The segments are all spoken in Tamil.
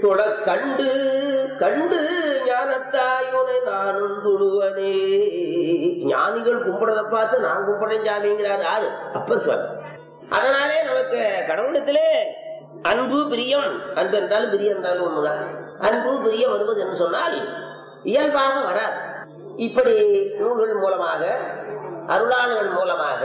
தொழ கண்டு கண்டு ஞானத்தாயுனை நானும் தொழுவனே ஞானிகள் கும்பிடுறத பார்த்து நான் கும்பிடுறேன் சாமிங்கிறார் யாரு அப்பர் சுவாமி அதனாலே நமக்கு கடவுளத்திலே அன்பு பிரியம் அன்பு என்றாலும் பிரியம் என்றாலும் ஒண்ணுதான் அன்பு பிரியம் வருவது என்று சொன்னால் இயல்பாக வராது இப்படி நூல்கள் மூலமாக அருளாளர்கள் மூலமாக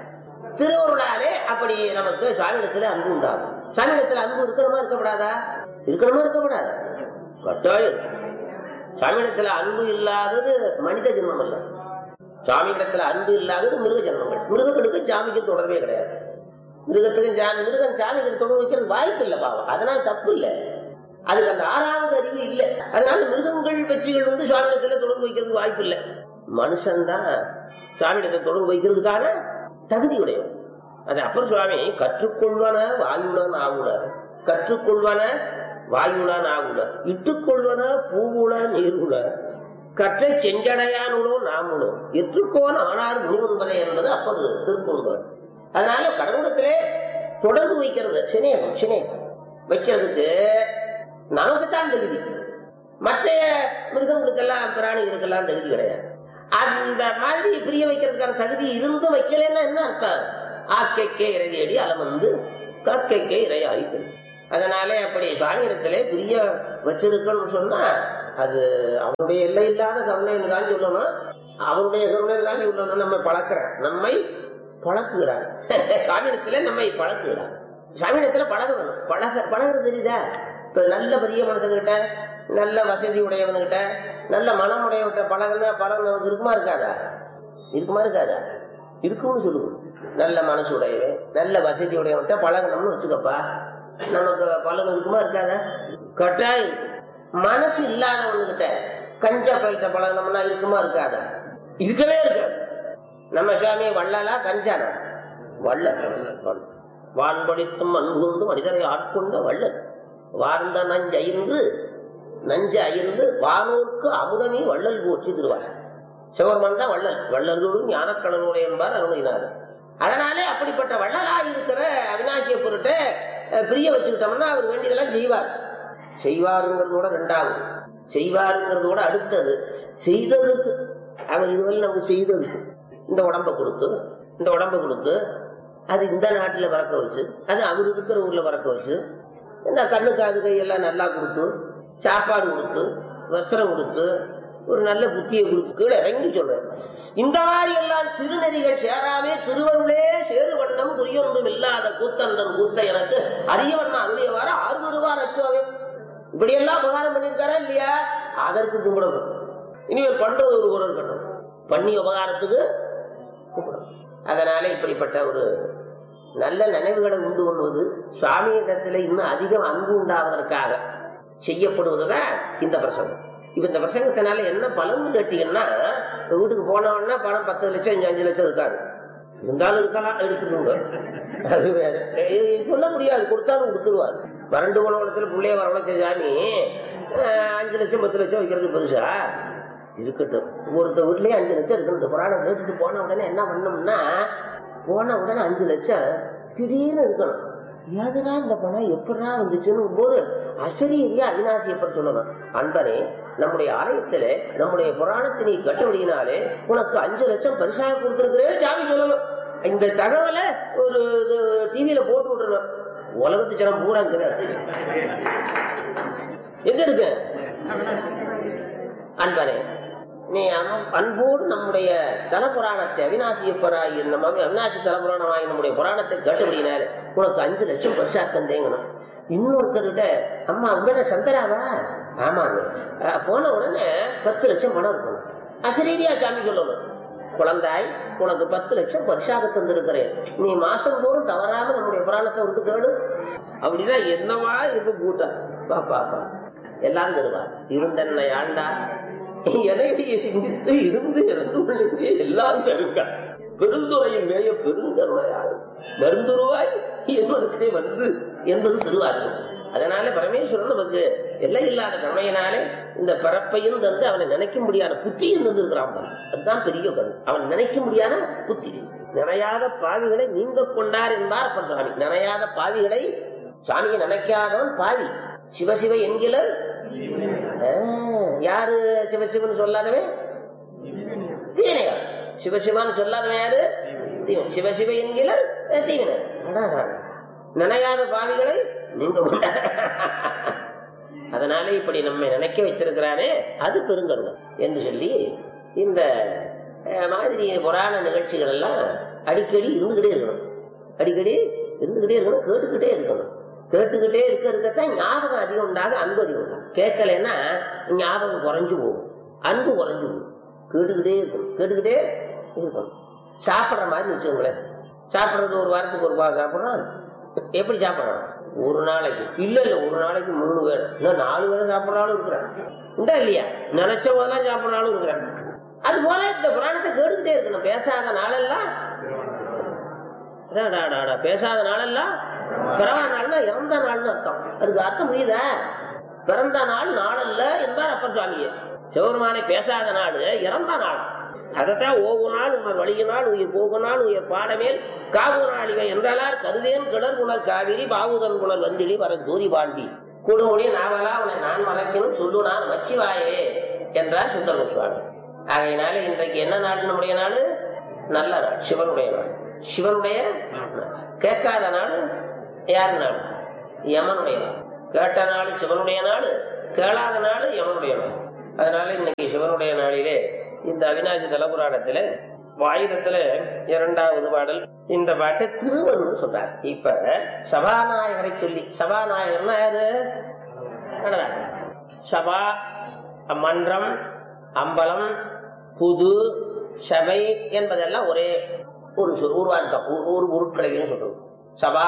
திருவருளாலே அப்படி நமக்கு சுவாமியிடத்துல அன்பு உண்டாகும் சுவாமியிடத்துல அன்பு இருக்கணுமா இருக்கப்படாதா இருக்கணுமா இருக்கப்படாதா கட்டாயம் சுவாமியிடத்துல அன்பு இல்லாதது மனித ஜென்மம் அல்ல சுவாமியிடத்துல அன்பு இல்லாதது மிருக ஜென்மங்கள் மிருகங்களுக்கு சாமிக்கு தொடர்பே கிடையாது மிருகத்துக்கும் சாமி மிருகம் சாமிக்கு தொடர்பு வைக்கிறது வாய்ப்பு இல்லை பாவம் அதனால தப்பு இல்லை அதுக்கு அந்த ஆறாவது அறிவு இல்லை அதனால மிருகங்கள் வெற்றிகள் வந்து சுவாமியிடத்துல தொடர்பு வைக்கிறதுக்கு வாய்ப்பு இல்லை மனுஷன் தான் சுவாமியிடத்தை தொடர்பு வைக்கிறதுக்கான தகுதி உடையவன் அது அப்பர் சுவாமி கற்றுக்கொள்வன வாயுடன் ஆகுட கற்றுக்கொள்வன வாயுடன் ஆகுட இட்டுக்கொள்வன பூவுல நீருல கற்றை செஞ்சடையானுடோ நாமுடோ எற்றுக்கோன் ஆனார் முனிவன்பதை என்பது அப்பர் திருப்பூர்வர் அதனால கடவுளத்திலே தொடர்பு வைக்கிறது சினேகம் சினேகம் வைக்கிறதுக்கு நமக்குத்தான் தகுதி மற்ற மிருகங்களுக்கெல்லாம் பிராணிகளுக்கெல்லாம் தகுதி கிடையாது அந்த மாதிரி பிரிய வைக்கிறதுக்கான தகுதி இருந்து வைக்கலன்னா என்ன அர்த்தம் ஆக்கைக்கே இறையடி அலமந்து காக்கைக்கே இறையாயிட்டு அதனாலே அப்படி சுவாமியிடத்திலே பிரிய வச்சிருக்கணும்னு சொன்னா அது அவனுடைய எல்லை இல்லாத கருணைன்னு தான் சொல்லணும் அவனுடைய கருணைன்னு தான் சொல்லணும் நம்ம பழக்கிறான் நம்மை பழக்குகிறார் சுவாமியிடத்துல நம்மை பழக்குகிறார் சுவாமியிடத்துல பழகணும் பழக பழகிறது தெரியுதா இப்ப நல்ல பெரிய மனுஷன்கிட்ட நல்ல வசதி உடையவன்கிட்ட நல்ல மனம் உடையவன்கிட்ட பழகுனா பழம் நமக்கு இருக்குமா இருக்காதா இருக்குமா இருக்காதா இருக்கும்னு சொல்லுவோம் நல்ல மனசு உடையவன் நல்ல வசதி உடையவன்கிட்ட பழகணும்னு வச்சுக்கப்பா நமக்கு பலன் இருக்குமா இருக்காதா கட்டாயம் இருக்கு. மனசு இல்லாதவன்கிட்ட கஞ்ச பயிட்ட பழகணும்னா இருக்குமா இருக்காதா இருக்கவே இருக்காது நம்ம சுவாமி வள்ளலா கஞ்சானா வள்ளல் வான்படித்தும் அன்புந்து மனிதரை ஆட்கொண்ட வள்ளல் வார்ந்த நஞ்சு அயிர்ந்து நஞ்சு அயிர்ந்து வானோர்க்கு அமுதமே வள்ளல் போற்றி திருவாசன் சிவபெருமான் தான் வள்ளல் வள்ளலோடும் ஞானக்கடனுடைய என்பார் அருணினார் அதனாலே அப்படிப்பட்ட வள்ளலா இருக்கிற அவினாசிய பொருட்ட அஹ், பிரிய வச்சுக்கிட்டோம்னா அவர் வேண்டியதெல்லாம் செய்வார் செய்வாருங்கிறதோட ரெண்டாவது செய்வாருங்கிறதோட அடுத்தது செய்ததுக்கு அவர் இதுவரை நமக்கு செய்ததுக்கு இந்த உடம்ப கொடுத்து இந்த உடம்ப கொடுத்து அது இந்த நாட்டுல பறக்க வச்சு அது அவர் இருக்கிற ஊர்ல பறக்க வச்சு என்ன கண்ணு காது கையெல்லாம் நல்லா கொடுத்து சாப்பாடு கொடுத்து வஸ்திரம் கொடுத்து ஒரு நல்ல புத்தியை கொடுத்து கீழே இறங்கி சொல்றேன் இந்த மாதிரி எல்லாம் சிறுநெறிகள் சேராமே திருவருளே சேரு வண்ணம் புரியொன்றும் இல்லாத கூத்தன்றன் கூத்த எனக்கு அரியவண்ணா அருளியவாறு ஆறுவருவார் அச்சுவாவே இப்படி எல்லாம் உபகாரம் பண்ணியிருக்காரா இல்லையா அதற்கு கும்பிடணும் இனிமேல் பண்றது ஒரு குரல் கட்டணும் பண்ணி உபகாரத்துக்கு கூப்பிடணும் அதனால இப்படிப்பட்ட ஒரு நல்ல நினைவுகளை உண்டு பண்ணுவது சுவாமியிடத்துல இன்னும் அதிகம் அன்பு உண்டாவதற்காக செய்யப்படுவதுதான் இந்த பிரசங்கம் இப்ப இந்த பிரசங்கத்தினால என்ன பலன் கேட்டீங்கன்னா வீட்டுக்கு போனவொன்னா பணம் பத்து லட்சம் அஞ்சு அஞ்சு லட்சம் இருக்காது இருந்தாலும் இருக்கலாம் எடுத்துக்கோங்க அது வேற ஏய், சொல்ல முடியாது கொடுத்தாலும் கொடுத்துருவாரு வறண்டு போனவளத்துல பிள்ளைய வரவழைச்ச சாமி அஹ், அஞ்சு லட்சம் பத்து லட்சம் வைக்கிறது பெருசா இருக்கட்டும் ஒருத்த வீட்லயே அஞ்சு லட்சம் இருக்கணும் இந்த புராணம் கேட்டுட்டு போன உடனே என்ன பண்ணோம்னா போன உடனே அஞ்சு லட்சம் திடீர்னு இருக்கணும் எதுனா இந்த பணம் எப்படா வந்துச்சுன்னு போது அசரீரியா அவிநாசியப்பட்டு சொல்லணும் அன்பனே நம்முடைய ஆலயத்துல நம்முடைய புராணத்தினை கட்டுபடியினாலே உனக்கு அஞ்சு லட்சம் பரிசாக கொடுத்திருக்கிறேன்னு சாமி சொல்லணும் இந்த தகவலை ஒரு டிவியில போட்டு விட்டுறணும் உலகத்து ஜனம் பூரா இருக்கிறார் எங்க இருக்கு அன்பனே நீ அம்- அன்போடு நம்முடைய தலபுராணத்தை அவிநாசியப்பராய் நம்ம அவிநாசி தலபுராணமாய் நம்முடைய புராணத்தை கேட்டபடினால உனக்கு அஞ்சு லட்சம் பரிசா தந்தேங்கணும் இன்னொருத்தர்கிட்ட அம்மா உடனே சந்தராவா ஆமாங்க அஹ், போன உடனே பத்து லட்சம் பணம் இருக்கணும் அசரீதியா சாமி சொல்லணும் குழந்தாய் உனக்கு பத்து லட்சம் பரிசாக தந்திருக்கிறேன் நீ மாசம் தோறும் தவறாம நம்முடைய புராணத்தை வந்து கேடு அப்படின்னா என்னவா இருக்கு கூட்டா பா பாப்பா எல்லாம் தருவார் இருந்தன்னை ஆண்டா எதையடியை சிந்தித்து இருந்து இறந்து உள்ளே எல்லாம் தருக்க பெருந்துறையின் மேய பெருந்தருளையாள் மருந்துருவாய் என்பதற்கே வந்து என்பது திருவாசகம் அதனால பரமேஸ்வரன் நமக்கு எல்லை இல்லாத கருணையினாலே இந்த பிறப்பையும் தந்து அவனை நினைக்க முடியாத புத்தியும் தந்திருக்கிறான் பாரு. அதுதான் பெரிய கருணை அவன் நினைக்க முடியாத புத்தி நினையாத பாவிகளை நீங்க கொண்டார் என்பார் அப்பர் சுவாமி நினையாத பாவிகளை சாமியை நினைக்காதவன் பாவி சிவசிவ என்கிலர் ஆ, யாரு சிவசிவன் சொல்லாதவன் தீவினைகள் சிவசிவான்னு சொல்லாதவன் யாரு தீவன் சிவசிவ என்கிலர் தீவினர் அடாடா. நினையாத பாவிகளை நீங்க கொண்ட- அதனால இப்படி நம்மை நினைக்க வச்சிருக்கிறானே அது பெருங்கருணம் என்று சொல்லி இந்த அஹ், மாதிரி புராண நிகழ்ச்சிகள் எல்லாம் அடிக்கடி இருந்துகிட்டே இருக்கணும் அடிக்கடி இருந்துகிட்டே இருக்கணும் கேட்டுக்கிட்டே இருக்கணும் கேட்டுக்கிட்டே இருக்க இருக்கத்தான் ஞாபகம் அதிகம் உண்டாக அன்பு அதிகம் உண்டாகும் கேட்கலைன்னா ஞாபகம் குறைஞ்சு போகும் அன்பு குறைஞ்சு போகும் கேட்டுக்கிட்டே இருக்கணும் கேட்டுக்கிட்டே இருக்கணும் சாப்பிடுற மாதிரி வச்சுக்கோங்களேன் சாப்பிடுறது ஒரு வாரத்துக்கு ஒரு வாரம் சாப்பிடுறோம் எப்படி சாப்பிடுறோம் ஒரு நாளைக்கு இல்ல இல்ல ஒரு நாளைக்கு மூணு வேளை இன்னும் நாலு வேளை சாப்பிடுறாலும் இருக்கிறான் உண்டா இல்லையா நினைச்ச போதெல்லாம் சாப்பிடுறாலும் இருக்கிறான் அது போல இந்த புராணத்தை கேட்டுக்கிட்டே இருக்கணும் பேசாத நாளெல்லாம் அடா, அடா, அடா, பேசாத நாளெல்லாம் பிறவா நாள்னா இறந்த நாள்னு அர்த்தம் அதுக்கு அர்த்தம் புரியுதா பிறந்த நாள் நாளல்ல என்பார் அப்ப சுவாமியே சிவருமானை பேசாத நாள் இறந்த நாள் அதைத்தான் ஓவு நாள் உணர் வழியினால் உயிர் போகு நாள் உயிர் பாடமேல் காவு நாளிகை என்றாலார் கருதேன் கிளர் குணர் காவிரி பாவுதன் குணர் வந்திடி வர ஜோதி பாண்டி கொடுமொழி நாவலா உன்னை நான் மறக்கணும் சொல்லு நான் மச்சிவாயே என்றார் சுந்தர சுவாமி ஆகையினால இன்றைக்கு என்ன நாள் நம்முடைய நாள் நல்ல நாள் சிவனுடைய நாள் சிவனுடைய நாள். கேட்காத நாள் யார் நாள் யமனுடைய நாள் கேட்ட நாள் சிவனுடைய நாள் கேளாத நாள் யமனுடைய நாள் அதனால இன்னைக்கு சிவனுடைய நாளிலே இந்த அவிநாசி தலபுராணத்துல ஆயுதத்துல இரண்டாவது பாடல் இந்த பாட்டை திருவருள் சொல்றார் இப்ப சபாநாயகரை சொல்லி சபாநாயகர்னா யாரு நடராஜன் சபா மன்றம் அம்பலம் புது சபை என்பதெல்லாம் ஒரே ஒரு சொல் உருவாக்கம் ஒரு- ஒரு உருட்கலைன்னு சொல்றோம் சபா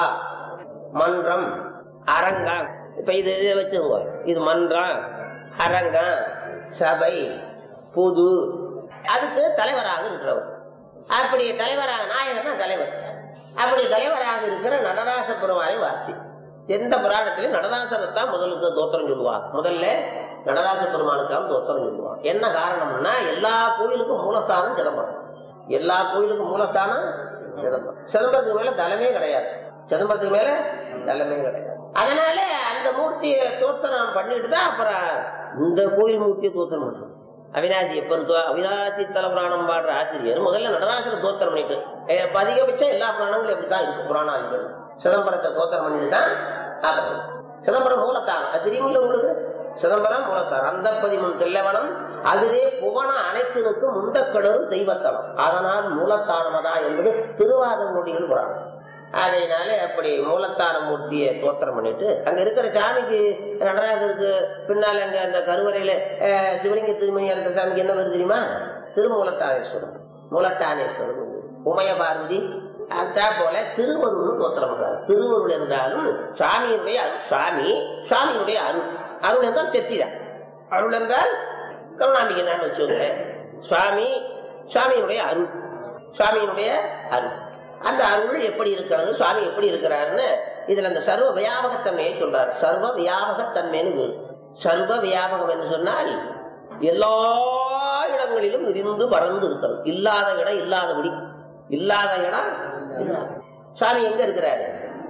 மன்றம் அரங்கம் இப்ப இது இதை வச்சுக்கோங்க இது மன்றம் அரங்கம் சபை புது அதுக்கு தலைவராக இருக்கிறவர் அப்படி தலைவராக நாயகர்னா தலைவர் அப்படி தலைவராக இருக்கிற நடராச பெருமானை வார்த்தை எந்த புராணத்திலும் நடராசர் தான் முதலுக்கு தோத்திரம் சொல்லுவாங்க முதல்ல நடராச பெருமானுக்காக தோத்திரம் சொல்லுவாங்க என்ன காரணம்னா எல்லா கோயிலுக்கும் மூலஸ்தானம் சிதம்பரம் எல்லா கோயிலுக்கும் மூலஸ்தானம் சிதம்பரம் சிதம்பரத்துக்கு மேல தலமே கிடையாது சிதம்பரத்துக்கு மேல தலமே கிடையாது அதனால அந்த மூர்த்தியை தோத்திரம் பண்ணிட்டு தான் அப்புறம் இந்த கோயில் மூர்த்தியை தோத்திரம் பண்றோம் அவினாசி எப்ப அவினாசி தலபுராணம் பாடுற ஆசிரியர் முதல்ல நடராசரை தோத்திரம் பண்ணிட்டு ஏ, இப்ப அதிகபட்சம் எல்லா புராணங்களும் எப்படிதான் இருக்கு புராணாதிகள் சிதம்பரத்தை தோத்திரம் பண்ணிட்டு தான் ஆகணும். சிதம்பரம் மூலத்தானம் அது தெரியுமில்ல உங்களுக்கு சிதம்பரம் மூலத்தானம் அந்த பதிமூணு தில்லவனம் அதுவே புவன அனைத்தினுக்கும் முந்தக்கடரும் தெய்வத்தலம் அதனால் மூலத்தானமதா என்பது திருவாத மொழிகள் புராணம் அதனால அப்படி மூலத்தான மூர்த்தியை தோத்திரம் பண்ணிட்டு அங்க இருக்கிற சாமிக்கு நடராஜருக்கு பின்னால அங்க அந்த கருவறையில அஹ், சிவலிங்க திருமணியா இருக்கிற சாமிக்கு என்ன வருது தெரியுமா திருமூலத்தானேஸ்வரம் மூலட்டானேஸ்வரம் உமைய பார்வதி அதா போல திருவருள் தோத்திரம் பண்றாரு திருவருள் என்றாலும் சுவாமியினுடைய அருள் சுவாமி சுவாமியினுடைய அருள் அருள் என்றால் செத்திதான் அருள் என்றால் கருணாம்பிகை தான் வச்சுக்கோங்க சுவாமி சுவாமியினுடைய அருள் சுவாமியினுடைய அருள் அந்த அருள் எப்படி இருக்கிறது சுவாமி எப்படி இருக்கிறாருன்னு இதுல அந்த சர்வ வியாபகத்தன்மையை சொல்றாரு சர்வ வியாபகத்தன்மைன்னு பேரு. சர்வ வியாபகம் என்று சொன்னால் எல்லா இடங்களிலும் விரிந்து பறந்து இருக்கிறது இல்லாத இடம் இல்லாதபடி இல்லாத இடம் இல்லாத. சுவாமி எங்க இருக்கிறாரு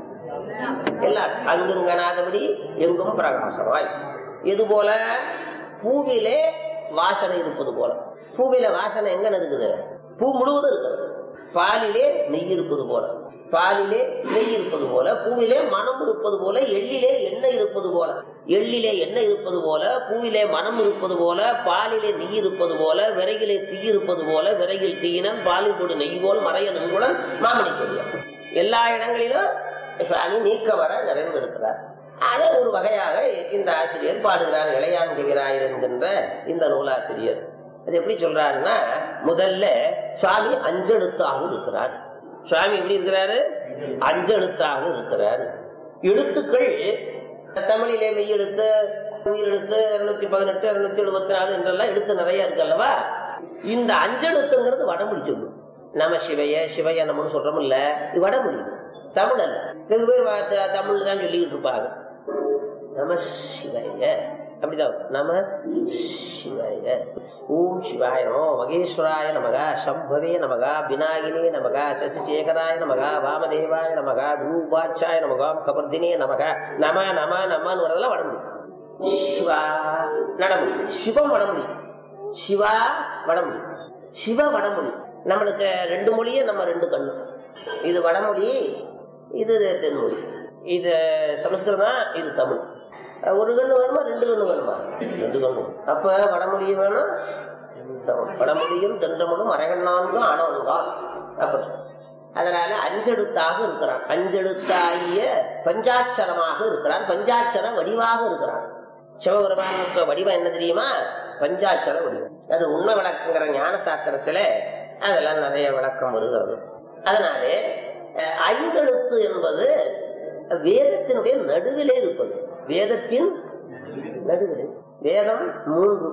எல்லா அங்குங்கனாதபடி எங்கும் பிரகாசமாய் இது போல பூவிலே வாசனை இருப்பது போல பூவில வாசனை எங்க இருக்குது பூ முழுவதும் இருக்குது பாலிலே நெய் இருப்பது போல பாலிலே நெய் இருப்பது போல பூவிலே மனம் இருப்பது போல எள்ளிலே எண்ணெய் இருப்பது போல எள்ளிலே எண்ணெய் இருப்பது போல பூவிலே மனம் இருப்பது போல பாலிலே நெய் இருப்பது போல விறகிலே தீ இருப்பது போல விறகில் தீயினம் பாலில் கொடு நெய் போல் மறைய நங்குடன் மாமணி கொடியா எல்லா இடங்களிலும் சுவாமி நீக்க வர நிறைந்திருக்கிறார் அதை ஒரு வகையாக இந்த ஆசிரியர் பாடுகிறார் இளையான்கிறாயர் என்கின்ற இந்த நூலாசிரியர் அது எப்படி சொல்றாருன்னா முதல்ல சுவாமி அஞ்செழுத்தாக இருக்கிறார் சுவாமி எப்படி இருக்கிறாரு அஞ்செழுத்தாக இருக்கிறார் எழுத்துக்கள் தமிழிலே மெய்யெழுத்து உயிரெழுத்து இருநூத்தி பதினெட்டு இருநூத்தி எழுபத்தி நாலு என்றெல்லாம் எழுத்து நிறைய இருக்கு அல்லவா இந்த அஞ்செழுத்துங்கிறது வடமொழி சொல்லு நம சிவைய சிவைய நம்மன்னு சொல்றோம் இல்ல இது வடமொழி தமிழ் அல்ல வெகு பேர் வா- த- தமிழ் தான் சொல்லிக்கிட்டு இருப்பாங்க நம சிவைய அப்படிதான் நம சிவாய ஓம் சிவாய நமோ மகேஸ்வராய நமக சம்பவே நமக விநாயகனே நமக சசிசேகராய நமக வாமதேவாய நமக ரூபாட்சாய நமக கபர்தினே நமக நம நம நமன்னு வரதெல்லாம் வட முடியும் சிவா நடமுடி சிவம் வடமொழி சிவா வடமொழி சிவ வடமொழி நம்மளுக்கு ரெண்டு மொழியே நம்ம ரெண்டு கண்ணு இது வடமொழி இது தென்மொழி இது சமஸ்கிருதம் இது தமிழ் ஒரு கண்ணு வேணுமா ரெண்டு கண்ணு வேணுமா ரெண்டு கண்ணு அப்ப வடமொழியும் வேணும் தமிழ். வடமொழியும் தென்றமொழும் அரகண்ணான்கும் ஆனவன்தான் அப்ப அதனால அஞ்செழுத்தாக இருக்கிறான் அஞ்செழுத்தாகிய பஞ்சாட்சரமாக இருக்கிறான் பஞ்சாட்சர வடிவாக இருக்கிறான் சிவபெருமானுக்கு வடிவம் என்ன தெரியுமா பஞ்சாட்சர வடிவம் அது உண்மை விளக்குங்கிற ஞான சாஸ்திரத்துல அதெல்லாம் நிறைய விளக்கம் வருகிறது அதனாலே அஹ், ஐந்தெழுத்து என்பது வேதத்தினுடைய நடுவிலே இருப்பது வேதத்தின் நடுவிலே வேதம் மூன்று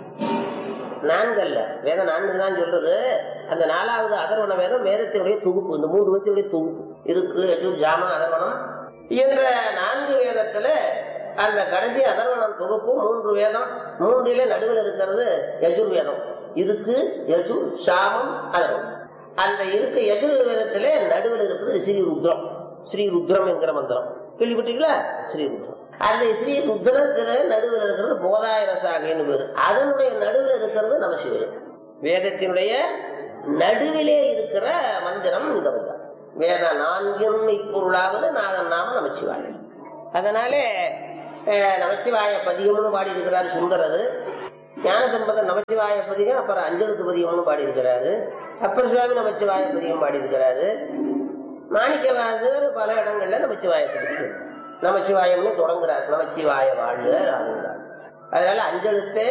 நான்கல்ல வேதம் நான்கு தான் சொல்றது அந்த நாலாவது அதர்வன வேதம் வேதத்தினுடைய தொகுப்பு இந்த மூன்று வேதத்தினுடைய தொகுப்பு இருக்கு எட்டு ஜாம அதர்வனம் என்ற நான்கு வேதத்துல அந்த கடைசி அதர்வனம் தொகுப்பு மூன்று வேதம் மூன்றிலே நடுவில் இருக்கிறது யஜுர் வேதம் இருக்கு யஜுர் சாமம் அதர்வனம் அந்த இருக்கு யஜுர் வேதத்திலே நடுவில் இருப்பது ஸ்ரீ ருத்ரம் ஸ்ரீ ருத்ரம் என்கிற மந்திரம் கேள்விப்பட்டீங்களா ஸ்ரீ ருத்ரம் அந்த ஸ்ரீ ருத்ரத்துல நடுவில் இருக்கிறது போதாயிர சாகைன்னு பேரு அதனுடைய நடுவில் இருக்கிறது நமசிவயம் வேதத்தினுடைய நடுவிலே இருக்கிற மந்திரம் இந்த மந்திரம் வேத நான்கின் இப்பொருளாவது நாதன் நாம நமச்சிவாயம் அதனாலே அஹ், நமச்சிவாய பதிகம்னு பாடி இருக்கிறார் சுந்தரர் ஞானசம்பந்தர் நமச்சிவாய பதிகம் அப்புறம் அஞ்சலுக்கு பதிகம்னு பாடி இருக்கிறாரு அப்பர் சுவாமி நமச்சிவாய பதிகம் பாடி இருக்கிறாரு மாணிக்கவாசகர் பல இடங்கள்ல நமச்சிவாயத்தை பத்தி நமச்சிவாயம்னு தொடங்குறார் நமச்சிவாய வாழ்க ஆகுங்கிறார் அதனால அஞ்செழுத்தே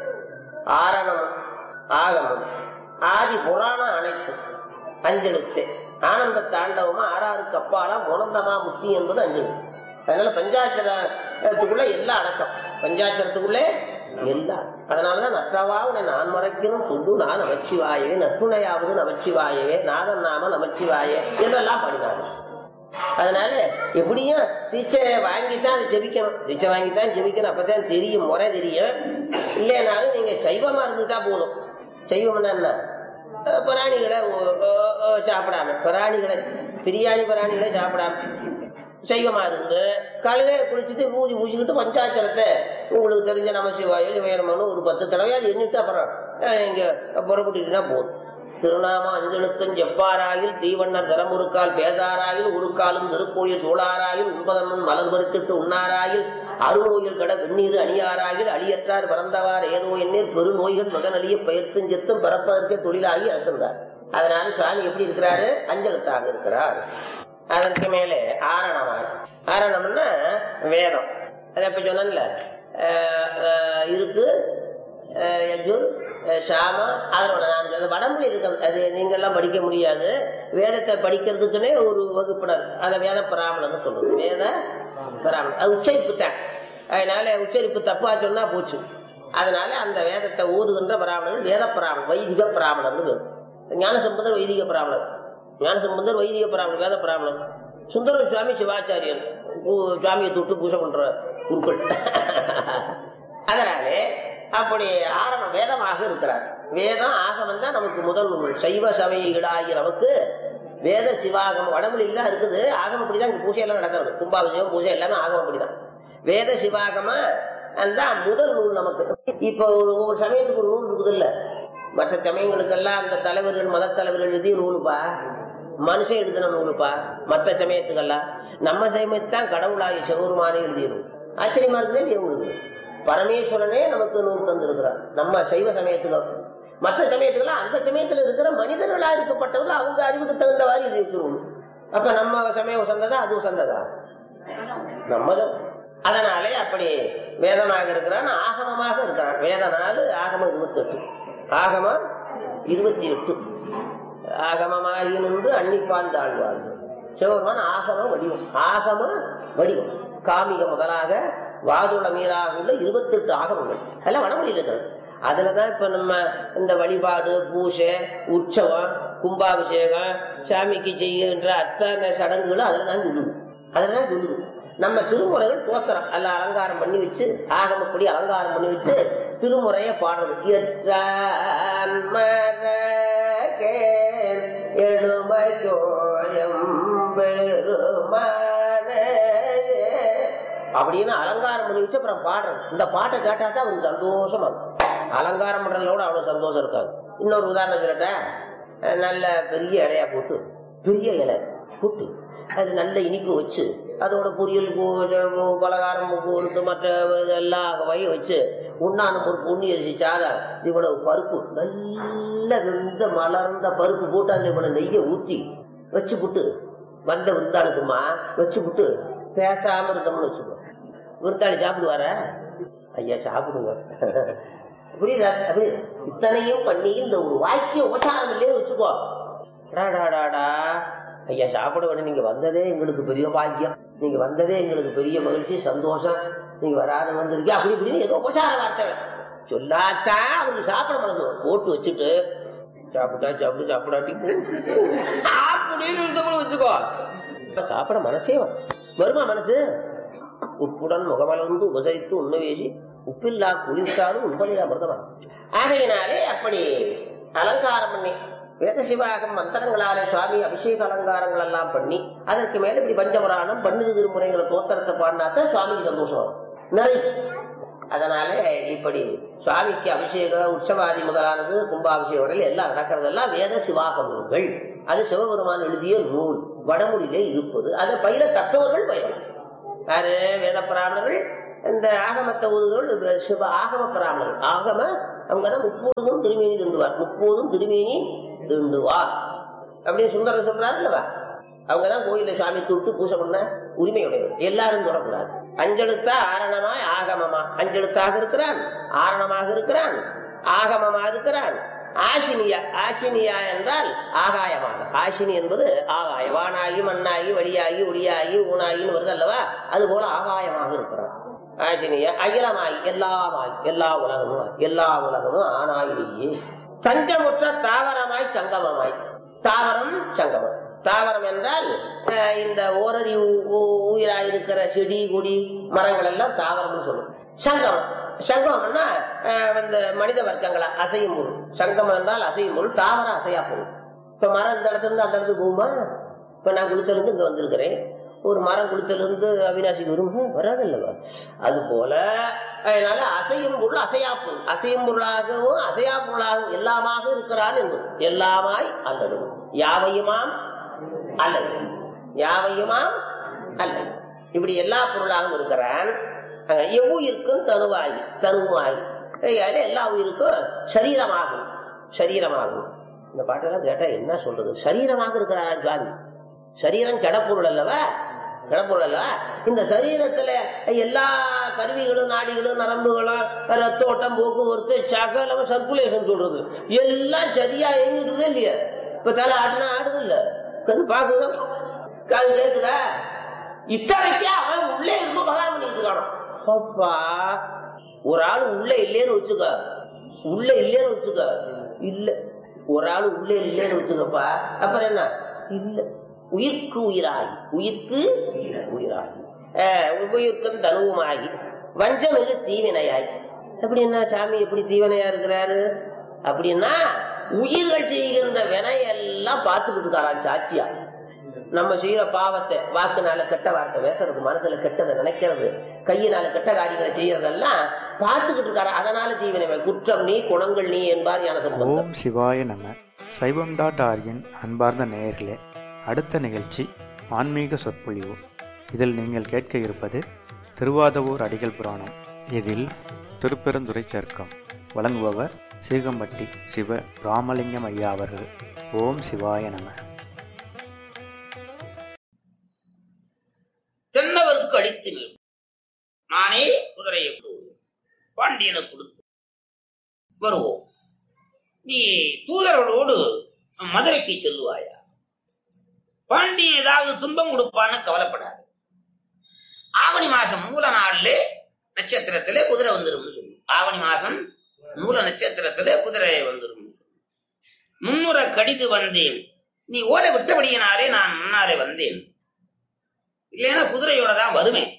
ஆரணம் ஆகமம் ஆதி புராணம் அனைத்தும் அஞ்செழுத்தே ஆனந்த தாண்டவமா ஆறாருக்கு அப்பாலா முனந்தமா முக்தி என்பது அஞ்செழுத்து அதனால பஞ்சாட்சரத்துக்குள்ள எல்லாம் அடக்கம் பஞ்சாட்சரத்துக்குள்ளே எல்லாம் அதனாலதான் நற்றவா உன்னை நான் மறைக்கணும் சொல்லு நான் நமச்சிவாயவே நற்றுணையாவது நமச்சிவாயவே நாதன் நாம நமச்சிவாயே என்றெல்லாம் பாடினாங்க அதனால எப்படியும் தீட்சை வாங்கித்தான் அதை ஜெபிக்கணும் தீட்சை வாங்கித்தான் ஜெபிக்கணும் அப்பதான் தெரியும் முறை தெரியும் இல்லைனாலும் நீங்க சைவமா இருந்துட்டா போதும் சைவம்னா என்ன அஹ் பிராணிகளை ஓ- ஓ- ஓ சாப்பிடாம பிராணிகளை பிரியாணி பிராணிகளை சாப்பிடாம சைவமா இருந்து காலையில குளிச்சுட்டு ஊதி ஊசிக்கிட்டு பஞ்சாட்சரத்தை உங்களுக்கு தெரிஞ்ச நம சிவாயோ சிவயனமனு ஒரு பத்து தடவையாவது எண்ணிட்டு அப்புறம் அஹ், இங்க புறப்பட்டுட்டுனா போதும் திருநாம அஞ்செழுத்தம் செப்பாராயில் தீவண்ணர் தரமுறுக்கால் பேசாராயில் உருக்காலும் திருக்கோயில் சூழாராயில் உண்பதம்மன் மலர் பறித்திட்டு உண்ணாராயில் அருநோயில் கட வெந்நீர் அணியாராயில் அழியற்றார் பிறந்தவார் ஏதோ எண்ணீர் பெருநோய்கள் மகனழிய பெயர்த்தும் செத்தும் பிறப்பதற்கே தொழிலாகி அறுக்கின்றார் அதனால சுவாமி எப்படி இருக்கிறாரு அஞ்செழுத்தாக இருக்கிறார் அதற்கு மேலே ஆரணமாக ஆரணம்னா வேதம் அதை இப்ப சொன்னேன்ல அஹ், அஹ், இருக்கு அஹ், யஜுர் அஹ், சாம அதனோட நான் சொன்ன வடமொழி இருக்கிறது அது நீங்க எல்லாம் படிக்க முடியாது வேதத்தை படிக்கிறதுக்குன்னே ஒரு வகுப்பினர் அதை வேத பிராமணன் சொல்றது வேத பிராமணன் அது உச்சரிப்பு தான் அதனால உச்சரிப்பு தப்பா சொன்னா போச்சு அதனால அந்த வேதத்தை ஓதுகின்ற பிராமணர்கள் வேத பிராமணன் வைதிக பிராமணர்னு பேர் ஞானசம்பந்தர் வைதிக பிராமணர் ஞானசம்பந்தர் வைதிக பிராமணர் வேத பிராமணர் சுந்தர சுவாமி சிவாச்சாரியர் பூ- சுவாமியை தொட்டு பூஜை பண்ற குருக்கள் அதனாலே அப்படி ஆரம்ப வேதமாக இருக்கிறார் வேதம் ஆகமம் தான் நமக்கு முதல் நூல் சைவ சமயங்களாகிய நமக்கு வேத சிவாகமம் வடமொழியில தான் இருக்குது ஆகமம் அப்படிதான் இங்க பூஜை எல்லாம் நடக்கிறது கும்பாபிஷேகம் பூஜை எல்லாமே ஆகமம் அப்படிதான் வேத சிவாகம அந்த முதல் நூல் நமக்கு இப்ப ஒரு ஒரு சமயத்துக்கு ஒரு நூல் இருக்குது இல்ல மற்ற சமயங்களுக்கெல்லாம் அந்த தலைவர்கள் மத தலைவர்கள் எழுதிய நூலுப்பா மனுஷன் எழுதின நூலுப்பா மற்ற சமயத்துக்கெல்லாம் நம்ம சமயத்தான் கடவுளாகி சிவருமானே எழுதிய நூல் ஆச்சரியமா இருக்குதே இல்லையா உங்களுக்கு பரமேஸ்வரனே நமக்கு நூல் தந்திருக்கிறார் நம்ம சைவ சமயத்துக்கு மற்ற சமயத்துக்கெல்லாம் அந்த சமயத்துல இருக்கிற மனிதர்களா இருக்கப்பட்டவர்கள் அவங்க அறிவுக்கு தகுந்தவாறு எழுதி வச்சிருவோம் அப்ப நம்ம சமயம் சந்ததா அதுவும் சந்ததா நம்மதும் அதனாலே அப்படி வேதமாக இருக்கிறான் ஆகமமாக இருக்கிறான் வேத நாலு ஆகமம் இருபத்தி எட்டு ஆகமம் இருபத்தி எட்டு ஆகமமாகி நின்று அன்னிப்பான் தாழ்வாள் சிவபெருமான் ஆகம வடிவம் ஆகம வடிவம் காமிக முதலாக வாதுள மீறாக உள்ள இருபத்தெட்டு ஆகமங்கள் அதெல்லாம் வடமொழியில் இருக்கிறது அதுலதான் இப்ப நம்ம இந்த வழிபாடு பூஜை உற்சவம் கும்பாபிஷேகம் சாமிக்கு செய்கின்ற அத்தனை சடங்குகளும் அதுலதான் சொல்லுது அதுலதான் சொல்லுது நம்ம திருமுறைகள் தோத்திரம் அல்ல அலங்காரம் பண்ணி வச்சு ஆகமப்படி அலங்காரம் பண்ணி வச்சு திருமுறையை பாடுறது எற்றான் மரகேன் எழுமையோயம் பெருமானே அப்படின்னு அலங்காரம் பண்ணி வச்சு அப்புறம் பாடுறது இந்த பாட்டை கேட்டா தான் அவனுக்கு சந்தோஷமா இருக்கும் அலங்காரம் பண்றதுல கூட அவ்வளவு சந்தோஷம் இருக்காது இன்னொரு உதாரணம் சொல்லட்டேன் அஹ் நல்ல பெரிய இலையா போட்டு பெரிய இலை போட்டு அது நல்ல இனிப்பு வச்சு அதோட பொரியல் பூ- பூ- பலகாரம் கொடுத்து மற்ற இதெல்லாம் வகை வச்சு உண்ணான ஒரு பொண்ணி அரிசி சாதம் இவ்வளவு பருப்பு நல்ல வெந்த மலர்ந்த பருப்பு போட்டு அதுல இவ்வளவு நெய்யை ஊத்தி வச்சு புட்டு வந்த விருந்தாளுக்குமா வச்சு புட்டு பேசாம இருந்தோம்னு வச்சுக்கோ விருந்தாளி சாப்பிடுவார ஐயா சாப்பிடுங்க புரியுதா அப்படி இத்தனையும் பண்ணி இந்த ஒரு வாக்கிய உபசாரம் இல்லையே வச்சுக்கோ டாடாடாடா ஐயா சாப்பிட வேணும் நீங்க வந்ததே எங்களுக்கு பெரிய பாக்கியம் நீங்க வந்ததே எங்களுக்கு பெரிய மகிழ்ச்சி சந்தோஷம் நீங்க வராத வந்திருக்கீங்க அப்படி இப்படின்னு ஏதோ உபசார வார்த்தை சொல்லாத்தான் அவருக்கு சாப்பிட மறந்து போட்டு வச்சுட்டு சாப்பிட்டா சாப்பிடு சாப்பிடாட்டி அப்படின்னு இருந்தவங்களும் வச்சுக்கோ இப்ப சாப்பிட மனசே வரும். வருமா மனசு உப்புடன் முகமலர்ந்து உபசரித்து உண்மை வீசி உப்பில்லா குளிர்ச்சாலும் உண்பதே அமிர்தமா ஆகையினாலே அப்படி அலங்காரம் பண்ணி வேத சிவாகம் மந்திரங்களாலே சுவாமி அபிஷேக அலங்காரங்கள் எல்லாம் பண்ணி அதற்கு மேல இப்படி பஞ்சபுராணம் பன்னிரு திருமுறைகளை தோத்திரத்தை பாடினாத்தான் சுவாமிக்கு சந்தோஷம் வரும் நிறைய அதனால இப்படி சுவாமிக்கு அபிஷேக உற்சவாதி முதலானது கும்பாபிஷேகம் வரையில் எல்லாம் நடக்கிறதெல்லாம் வேத சிவாக நூல்கள் அது சிவபெருமான் எழுதிய நூல் வடமொழியிலே இருப்பது அதை பயிர தத்துவர்கள் பயிரலாம் யாரு வேத பிராமணர்கள் இந்த ஆகமத்தை ஊதுகள் சிவ ஆகம பிராமணர்கள் ஆகம அவங்கதான் முப்போதும் திருமேனி திண்டுவார் முப்போதும் திருமேனி திண்டுவார் அப்படின்னு சுந்தரர் சொல்றாரு இல்லவா அவங்கதான் கோயில சாமி தொட்டு பூஜை பண்ண உரிமையுடையவர் எல்லாரும் தொடக்கூடாது அஞ்செழுத்தா ஆரணமாய் ஆகமமா அஞ்செழுத்தாக இருக்கிறான் ஆரணமாக இருக்கிறான் ஆகமமா இருக்கிறான் ஆசினியா ஆசினியா என்றால் ஆகாயமாக ஆசினி என்பது ஆகாய வானாகி மண்ணாகி வழியாகி ஒளியாகி ஊனாகின்னு வருது அல்லவா அது போல ஆகாயமாக இருக்கிறான் ஆசினியா அகிலமாகி எல்லாமாய் எல்லா உலகமும் ஆகி, எல்லா உலகமும் ஆனாயிலேயே தஞ்சமுற்ற தாவரமாய் சங்கமமாய் தாவரம் சங்கமம் தாவரம் என்றால் அஹ், இந்த ஓரறி உயிராயிருக்கிற செடி கொடி மரங்கள் எல்லாம் தாவரம்னு சொல்லும் சங்கமம் சங்கமம்னா அஹ், இந்த மனித வர்க்கங்களா அசையும் பொருள் சங்கமம் என்றால் அசையும் பொருள் தாவரம் அசையா பொருள் இப்ப மரம் இந்த இடத்துல இருந்து அந்த இடத்துக்கு போகுமா இப்ப நான் குளித்தல இருந்து இங்க வந்திருக்கிறேன் ஒரு மரம் குளித்தல இருந்து அவினாசிக்கு வரும் வராது இல்லவா அது போல அதனால அசையும் பொருள் அசையா பொருள் அசையும் பொருளாகவும் அசையா பொருளாகவும் எல்லாமாக இருக்கிறான் என்பது எல்லாமாய் அல்லது யாவையுமாம் அல்லது யாவையுமாம் அல்லது இப்படி எல்லா பொருளாகவும் இருக்கிறான் அஹ் எவ்வுயிருக்கும் தனுவாகி தனுவாகி அதனால எல்லா உயிருக்கும் சரீரமாகும் சரீரமாகும் இந்த பாட்டெல்லாம் கேட்டா என்ன சொல்றது சரீரமாக இருக்கிறாரா சுவாமி சரீரம் ஜடப்பொருள் அல்லவா ஜடப்பொருள் அல்லவா இந்த சரீரத்துல எல்லா கருவிகளும் நாடிகளும் நரம்புகளும் ரத்தோட்டம் போக்குவரத்து சகலம் சர்க்குலேஷன் சொல்றது எல்லாம் சரியா இயங்கிட்டு இருக்குதா இல்லையா இப்ப தலை ஆடுனா ஆடுது இல்ல கண் பாக்குதா காது கேக்குதா இத்தனைக்கே அவன் உள்ளே இருந்து பகாரம் பண்ணிட்டு இருக்கானோ அப்பா ஒரு ஆள் உள்ள இல்லேன்னு வச்சுக்க உள்ள இல்லேன்னு வச்சுக்க இல்ல ஒரு ஆள் உள்ளே இல்லேன்னு வச்சுக்கப்பா அப்புறம் என்ன இல்ல உயிர்க்கு உயிராகி உயிர்க்கு உயிராகி அஹ் உயிர்க்கும் தனுவுமாகி வஞ்சமிகு தீவினையாகி அப்படி என்ன சாமி எப்படி தீவனையா இருக்கிறாரு அப்படின்னா உயிர்கள் செய்கின்ற வினையெல்லாம் பார்த்துக்கிட்டு இருக்காராம் சாட்சியா நம்ம செய்யற பாவத்தை வாக்குனால கெட்ட வார்த்தை பேசுறது மனசுல கெட்டதை நினைக்கிறது கையினால கெட்ட காரியங்களை செய்யறதெல்லாம் பார்த்துக்கிட்டு இருக்காரு அதனால தீவினை குற்றம் நீ குணங்கள் நீ என்பார் ஞான சம்பந்தம் ஓம் சிவாய நம சைவம் டாட் ஆர்கின் அன்பார்ந்த நேயர்களே அடுத்த நிகழ்ச்சி ஆன்மீக சொற்பொழிவு இதில் நீங்கள் கேட்க இருப்பது திருவாதவூர் அடிகள் புராணம் இதில் திருப்பெருந்துறை சர்க்கம் வழங்குபவர் சீகம்பட்டி சிவ ராமலிங்கம் ஐயா அவர்கள் ஓம் சிவாய நம தென்னவருக்கு அளித்து வேண்டும் நானே குதிரையை போடுவேன் பாண்டியனுக்கு கொடுத்து வருவோம் நீ தூதர்களோடு மதுரைக்கு செல்லுவாயா பாண்டியன் ஏதாவது துன்பம் கொடுப்பான்னு கவலைப்படாது ஆவணி மாசம் மூல நாள்ல நட்சத்திரத்திலே குதிரை வந்துரும்னு சொல்லு ஆவணி மாசம் மூல நட்சத்திரத்திலே குதிரை வந்துரும் முன்னுற கடிது வந்தேன் நீ ஓலை விட்டபடியினாலே நான் முன்னாலே வந்தேன் இல்லைன்னா குதிரையோட தான் வருவேன்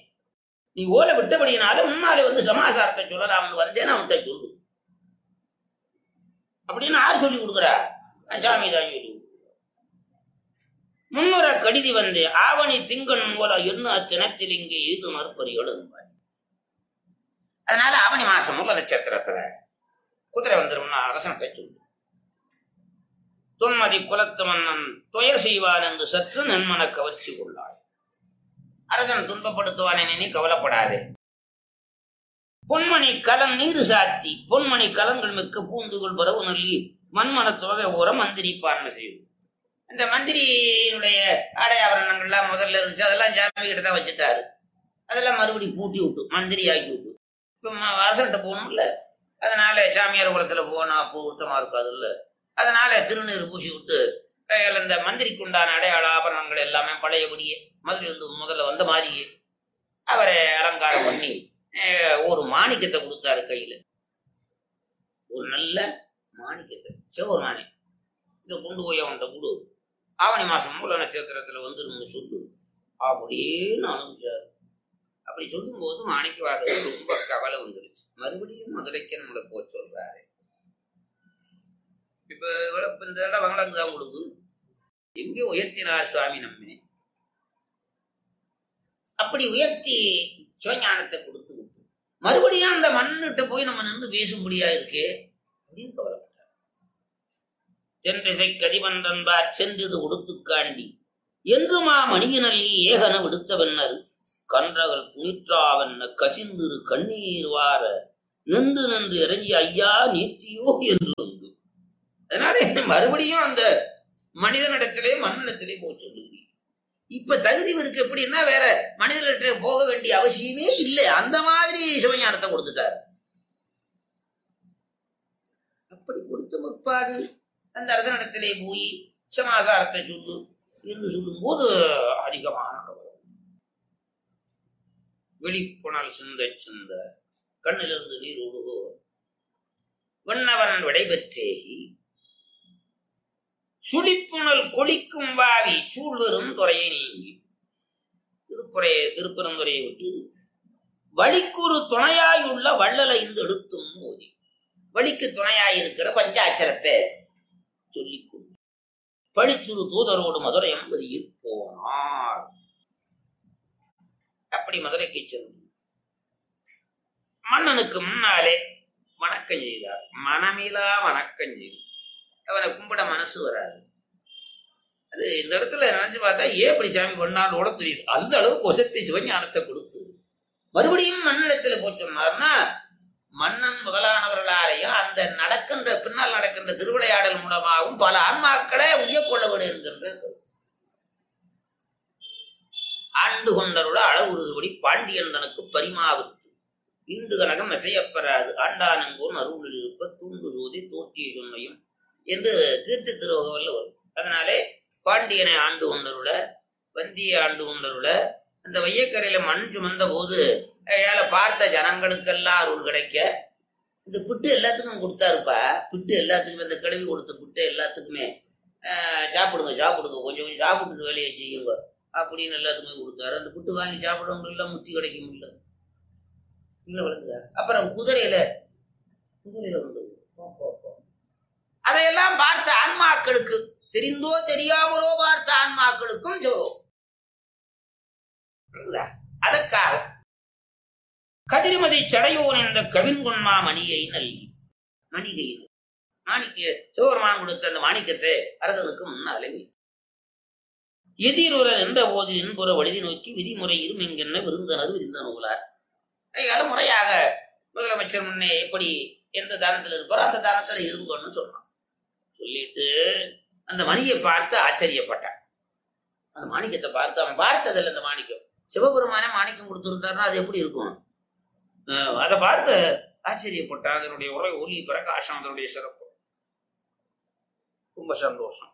நீ ஓலை விட்டபடியினால முன்னாலே வந்து சமாசாரத்தை சொல்லலாம்னு வந்தேன் அவன்கிட்ட சொல்லு அப்படின்னு யார் சொல்லி கொடுக்குறா சாமி தான் சொல்லி கொடுக்குறா. முன்னுற கடிதி வந்து ஆவணி திங்கன் மூல என்ன அத்தினத்தில் இங்கே எழுது மறுப்பறிகள் என்பார் அதனால ஆவணி மாசம் மூல நட்சத்திரத்துல குதிரை வந்துரும்னா அரசன் சொல்லு தொன்மதி குலத்து மன்னன் துயர் செய்வான் என்று சற்று நன்மன கவர்ச்சி கொள்ளாள் அரசன் துன்பப்படுத்துவான் என நீ கவலைப்படாதே பொன்மணி கலம் நீர் சாத்தி பொன்மணி கலங்கள் மிக்க பூந்துகள் பரவு நல்லி மண்மன தொகை ஊற மந்திரிப்பான்மை செய்யும் இந்த மந்திரியினுடைய ஆடை ஆபரணங்கள்லாம் முதல்ல இருந்துச்சு அதெல்லாம் ஜாமி கிட்ட தான் வச்சுட்டாரு அதெல்லாம் மறுபடி பூட்டி விட்டு மந்திரி ஆக்கி விட்டு இப்போ அரசன்கிட்ட போகணும்ல அதனால சாமியார் குளத்துல போனா அப்போ உத்தமா இருக்காது இல்ல அதனால திருநீர் பூசி விட்டு கையில இந்த மந்திரிக்கு உண்டான அடையாள ஆபரணங்கள் எல்லாமே பழையபடியே மதுரை வந்து முதல்ல வந்த மாதிரியே அவரை அலங்காரம் பண்ணி அஹ், ஒரு மாணிக்கத்தை கொடுத்தாரு கையில ஒரு நல்ல மாணிக்கத்தை சிவஒரு மாணிக்கம் இதை கொண்டு போய் அவன்கிட்ட கொடு ஆவணி மாசம் மூல நட்சத்திரத்துல வந்துரும்னு சொல்லு அப்படின்னு அனுப்பிச்சாரு அப்படி சொல்லும்போது மாணிக்கவாதர் ரொம்ப கவலை வந்துருச்சு மறுபடியும் மதுரைக்கு நம்மளை போக சொல்றாரு இப்ப இவ்வளவு- இப்ப இந்த இடம் வங்களங்கு தான் கொடுக்கு எங்க உயர்த்தினார் சுவாமி நம்மை அப்படி உயர்த்தி சிவஞானத்தை கொடுத்து விட்டு மறுபடியும் அந்த மண்ணிட்ட போய் நம்ம நின்று பேசும்படியா இருக்கே அப்படின்னு கவலைப்பட்டார் தென்றிசை கதிவன்றன்பார் சென்றது உடுத்துக்காண்டி என்றுமா மணியினல்லி ஏகன விடுத்த வென்னர் கன்றகள் புனிற்றாவென்ன கசிந்திரு கண்ணீர் வார நின்று நின்று இறங்கி ஐயா நீத்தியோ என்று வந்து அதனால என்ன மறுபடியும் அந்த மனிதனிடத்திலே மண்ணிடத்திலே போக சொல்லுங்க இப்ப தகுதி இவருக்கு எப்படின்னா வேற மனிதர்கிட்ட போக வேண்டிய அவசியமே இல்லை அந்த மாதிரி சிவஞானத்தை கொடுத்துட்டாரு அப்படி கொடுத்த முற்பாடு அந்த அரசனிடத்திலே போய் சமாசாரத்தை சொல்லு என்று சொல்லும் போது அதிகமான கவலை வெளிப்புணல் சிந்த சிந்த கண்ணிலிருந்து நீர் ஒழுகோ விண்ணவன் விடைபெற்றேகி சுழிப்புணல் கொளிக்கும் வாவி சூழ்வரும் துறையை நீங்கி திருப்புறையை திருப்பரந்துரையை விட்டு வழிக்குறு துணையாயுள்ள வள்ளலை இந்த எடுத்தும் மோதி வழிக்கு துணையாயிருக்கிற பஞ்சாட்சரத்தை சொல்லிக் கொண்டு பழிச்சுரு தூதரோடு மதுரை என்பதில் போனார் அப்படி மதுரைக்கு சென்று மன்னனுக்கு முன்னாலே வணக்கம் செய்தார் மனமிலா வணக்கம் செய்து அவனை கும்பிட மனசு வராது அது இந்த இடத்துல நினைச்சு பார்த்தா ஏன் இப்படி சாமி பண்ணாலும் ஓட தெரியுது அந்த அளவுக்கு ஒசத்தி சிவஞானத்தை கொடுத்து மறுபடியும் மண்ணிடத்துல போய் சொன்னார்னா மன்னன் முதலானவர்களாலேயும் அந்த நடக்கின்ற பின்னால் நடக்கின்ற திருவிளையாடல் மூலமாகவும் பல ஆன்மாக்களை உய்யக்கொள்ள வேண்டும் என்கின்ற கருத்து. ஆண்டு கொண்டருட அளவுறுதுபடி பாண்டியன் தனக்கு பரிமாவிற்கு இந்து கனகம் இசையப்பெறாது ஆண்டானங்கோன் அருளில் இருப்ப தூண்டு ஜோதி தோற்றிய சொன்னையும் என்று கீர்த்தி திருவகவல்ல வரும் அதனாலே பாண்டியனை ஆண்டு கொண்டருட வந்திய ஆண்டு கொண்டருட அந்த வையக்கரையில மண் சுமந்த போது ஏழ பார்த்த ஜனங்களுக்கெல்லாம் அருள் கிடைக்க இந்த புட்டு எல்லாத்துக்கும் கொடுத்தாருப்பா புட்டு எல்லாத்துக்குமே இந்த கழுவி கொடுத்த புட்டு எல்லாத்துக்குமே ஆஹ், சாப்பிடுங்க சாப்பிடுங்க கொஞ்சம் கொஞ்சம் சாப்பிட்டுட்டு வேலையை செய்யுங்க அப்படின்னு எல்லாத்துக்குமே கொடுத்தாரு அந்த புட்டு வாங்கி சாப்பிடுறவங்க எல்லாம் முத்தி கிடைக்கும் இல்ல இல்ல விளங்குதா அப்புறம் குதிரையில குதிரையில வந்து போ, போ, போ. அதையெல்லாம் பார்த்த ஆன்மாக்களுக்கு தெரிந்தோ தெரியாமலோ பார்த்த ஆன்மாக்களுக்கும் ஜெபம் விளங்குதா? அதற்காக கதிர்மதி சடையோன் என்ற கவின்கொன்மா மணியை நல்கி மணிகையின் மாணிக்க சிவபெருமான் கொடுத்த அந்த மாணிக்கத்தை அரசனுக்கு முன்னாலே வைத்தார். எதிரொரு என்ற போது என்புற வழுதி நோக்கி விதிமுறை இரும் என்கின்ற விருந்தனர் விருந்த நூலார் அதனால முறையாக முதலமைச்சர் முன்னே எப்படி எந்த தானத்தில் இருப்பாரோ அந்த தானத்தில் இருங்கன்னு சொன்னான் சொல்லிட்டு அந்த மணியை பார்த்து ஆச்சரியப்பட்டான் அந்த மாணிக்கத்தை பார்த்து அவன் பார்த்ததில்லை அந்த மாணிக்கம் சிவபெருமானே மாணிக்கம் கொடுத்திருந்தாருன்னா அது எப்படி இருக்கும் அஹ் அதை பார்த்து ஆச்சரியப்பட்டான் அதனுடைய உரை ஒளி பிரகாசம் அதனுடைய சிறப்பு ரொம்ப சந்தோஷம்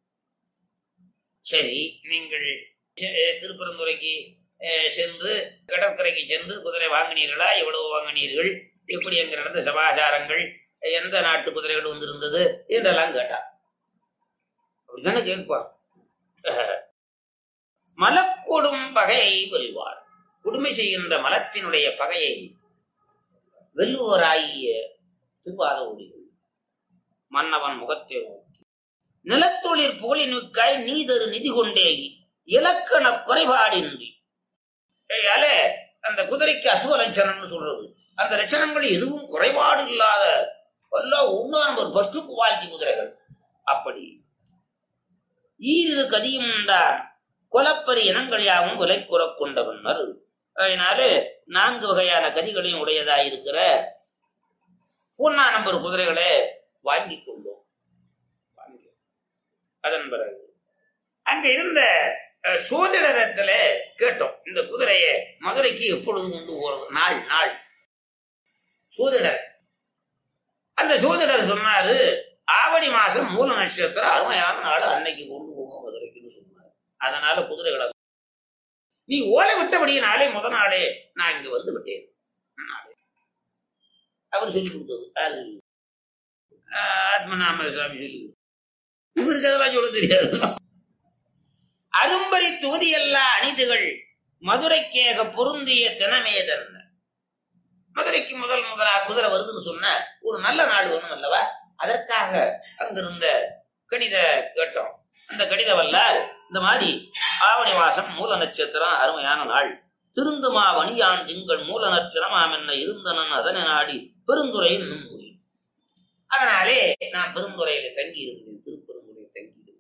சரி நீங்கள் அஹ், திருப்பரந்துரைக்கு அஹ், சென்று கடற்கரைக்கு சென்று குதிரை வாங்கினீர்களா எவ்வளவு வாங்கினீர்கள் எப்படி அங்க நடந்த சமாச்சாரங்கள் எந்த நாட்டு குதிரைகள் வந்திருந்தது என்றெல்லாம் கேட்டான் அப்படித்தானே கேட்பான் அஹ், மலக்கொடும் பகையை வெல்வார் கொடுமை செய்கின்ற மலத்தினுடைய பகையை வெல்லுவோராகிய திருவாத ஒளிகள் மன்னவன் முகத்தை நோக்கி நிலத்தொழிற் புகழினுக்காய் நீதரு நிதி கொண்டேகி இலக்கண குறைபாடின்றி ஏயாலே அந்த குதிரைக்கு அசுவ லட்சணம்னு சொல்றது அந்த லட்சணங்கள் எதுவும் குறைபாடு இல்லாத எல்லாம் ஒன்னா நம்பர் ஃபர்ஸ்ட் குவாலிட்டி குதிரைகள் அப்படி ஈரிரு கதியும் உண்டான் கொலப்பரி இனங்கள் யாவும் விலை குறக் கொண்ட பின்னர் அதனாலே நான்கு வகையான கதிகளையும் உடையதாயிருக்கிற பூர்ணா நம்பர் குதிரைகளை வாங்கி கொண்டோம் வாங்கி. அதன் பிறகு அங்க இருந்த அஹ், சோதிடரத்துல கேட்டோம் இந்த குதிரையை மதுரைக்கு எப்பொழுது கொண்டு போறது நாள் நாள் சோதிடர் அந்த சோதிடர் சொன்னாரு ஆவணி மாசம் மூல நட்சத்திரம் அருமையான நாள் அன்னைக்கு கொண்டு போங்க மதுரைக்குன்னு சொன்னார் அதனால குதிரைகளை நீ ஓலை விட்டபடியினாலே முத நாளே நான் இங்க வந்து விட்டேன் நாளே. அவர் சொல்லி கொடுத்தது யாரு? ஆஹ் ஆத்மநாம சுவாமி சொல்லி கொடுத்தது. இவருக்கு அதெல்லாம் சொல்ல தெரியாது அரும்பரி தொகுதியல்லா அணிதுகள் மதுரைக்கேக பொருந்திய தினமேதன் மதுரைக்கு முதல் முதலா குதிரை வருதுன்னு சொன்ன ஒரு நல்ல நாள் வேணும் அல்லவா அதற்காக அங்கிருந்த கணித கேட்டோம் அந்த கணித வல்லார் இந்த மாதிரி ஆவணி மாசம் மூல நட்சத்திரம் அருமையான நாள் திருந்துமா வணியான் திங்கள் மூல நட்சத்திரமாம் என்ன இருந்தனன் அதனை நாடி பெருந்துறையில் நுண்முறி அதனாலே நான் பெருந்துறையில தங்கி இருந்தேன் திருப்பெருந்துறையில் தங்கி இருந்தேன்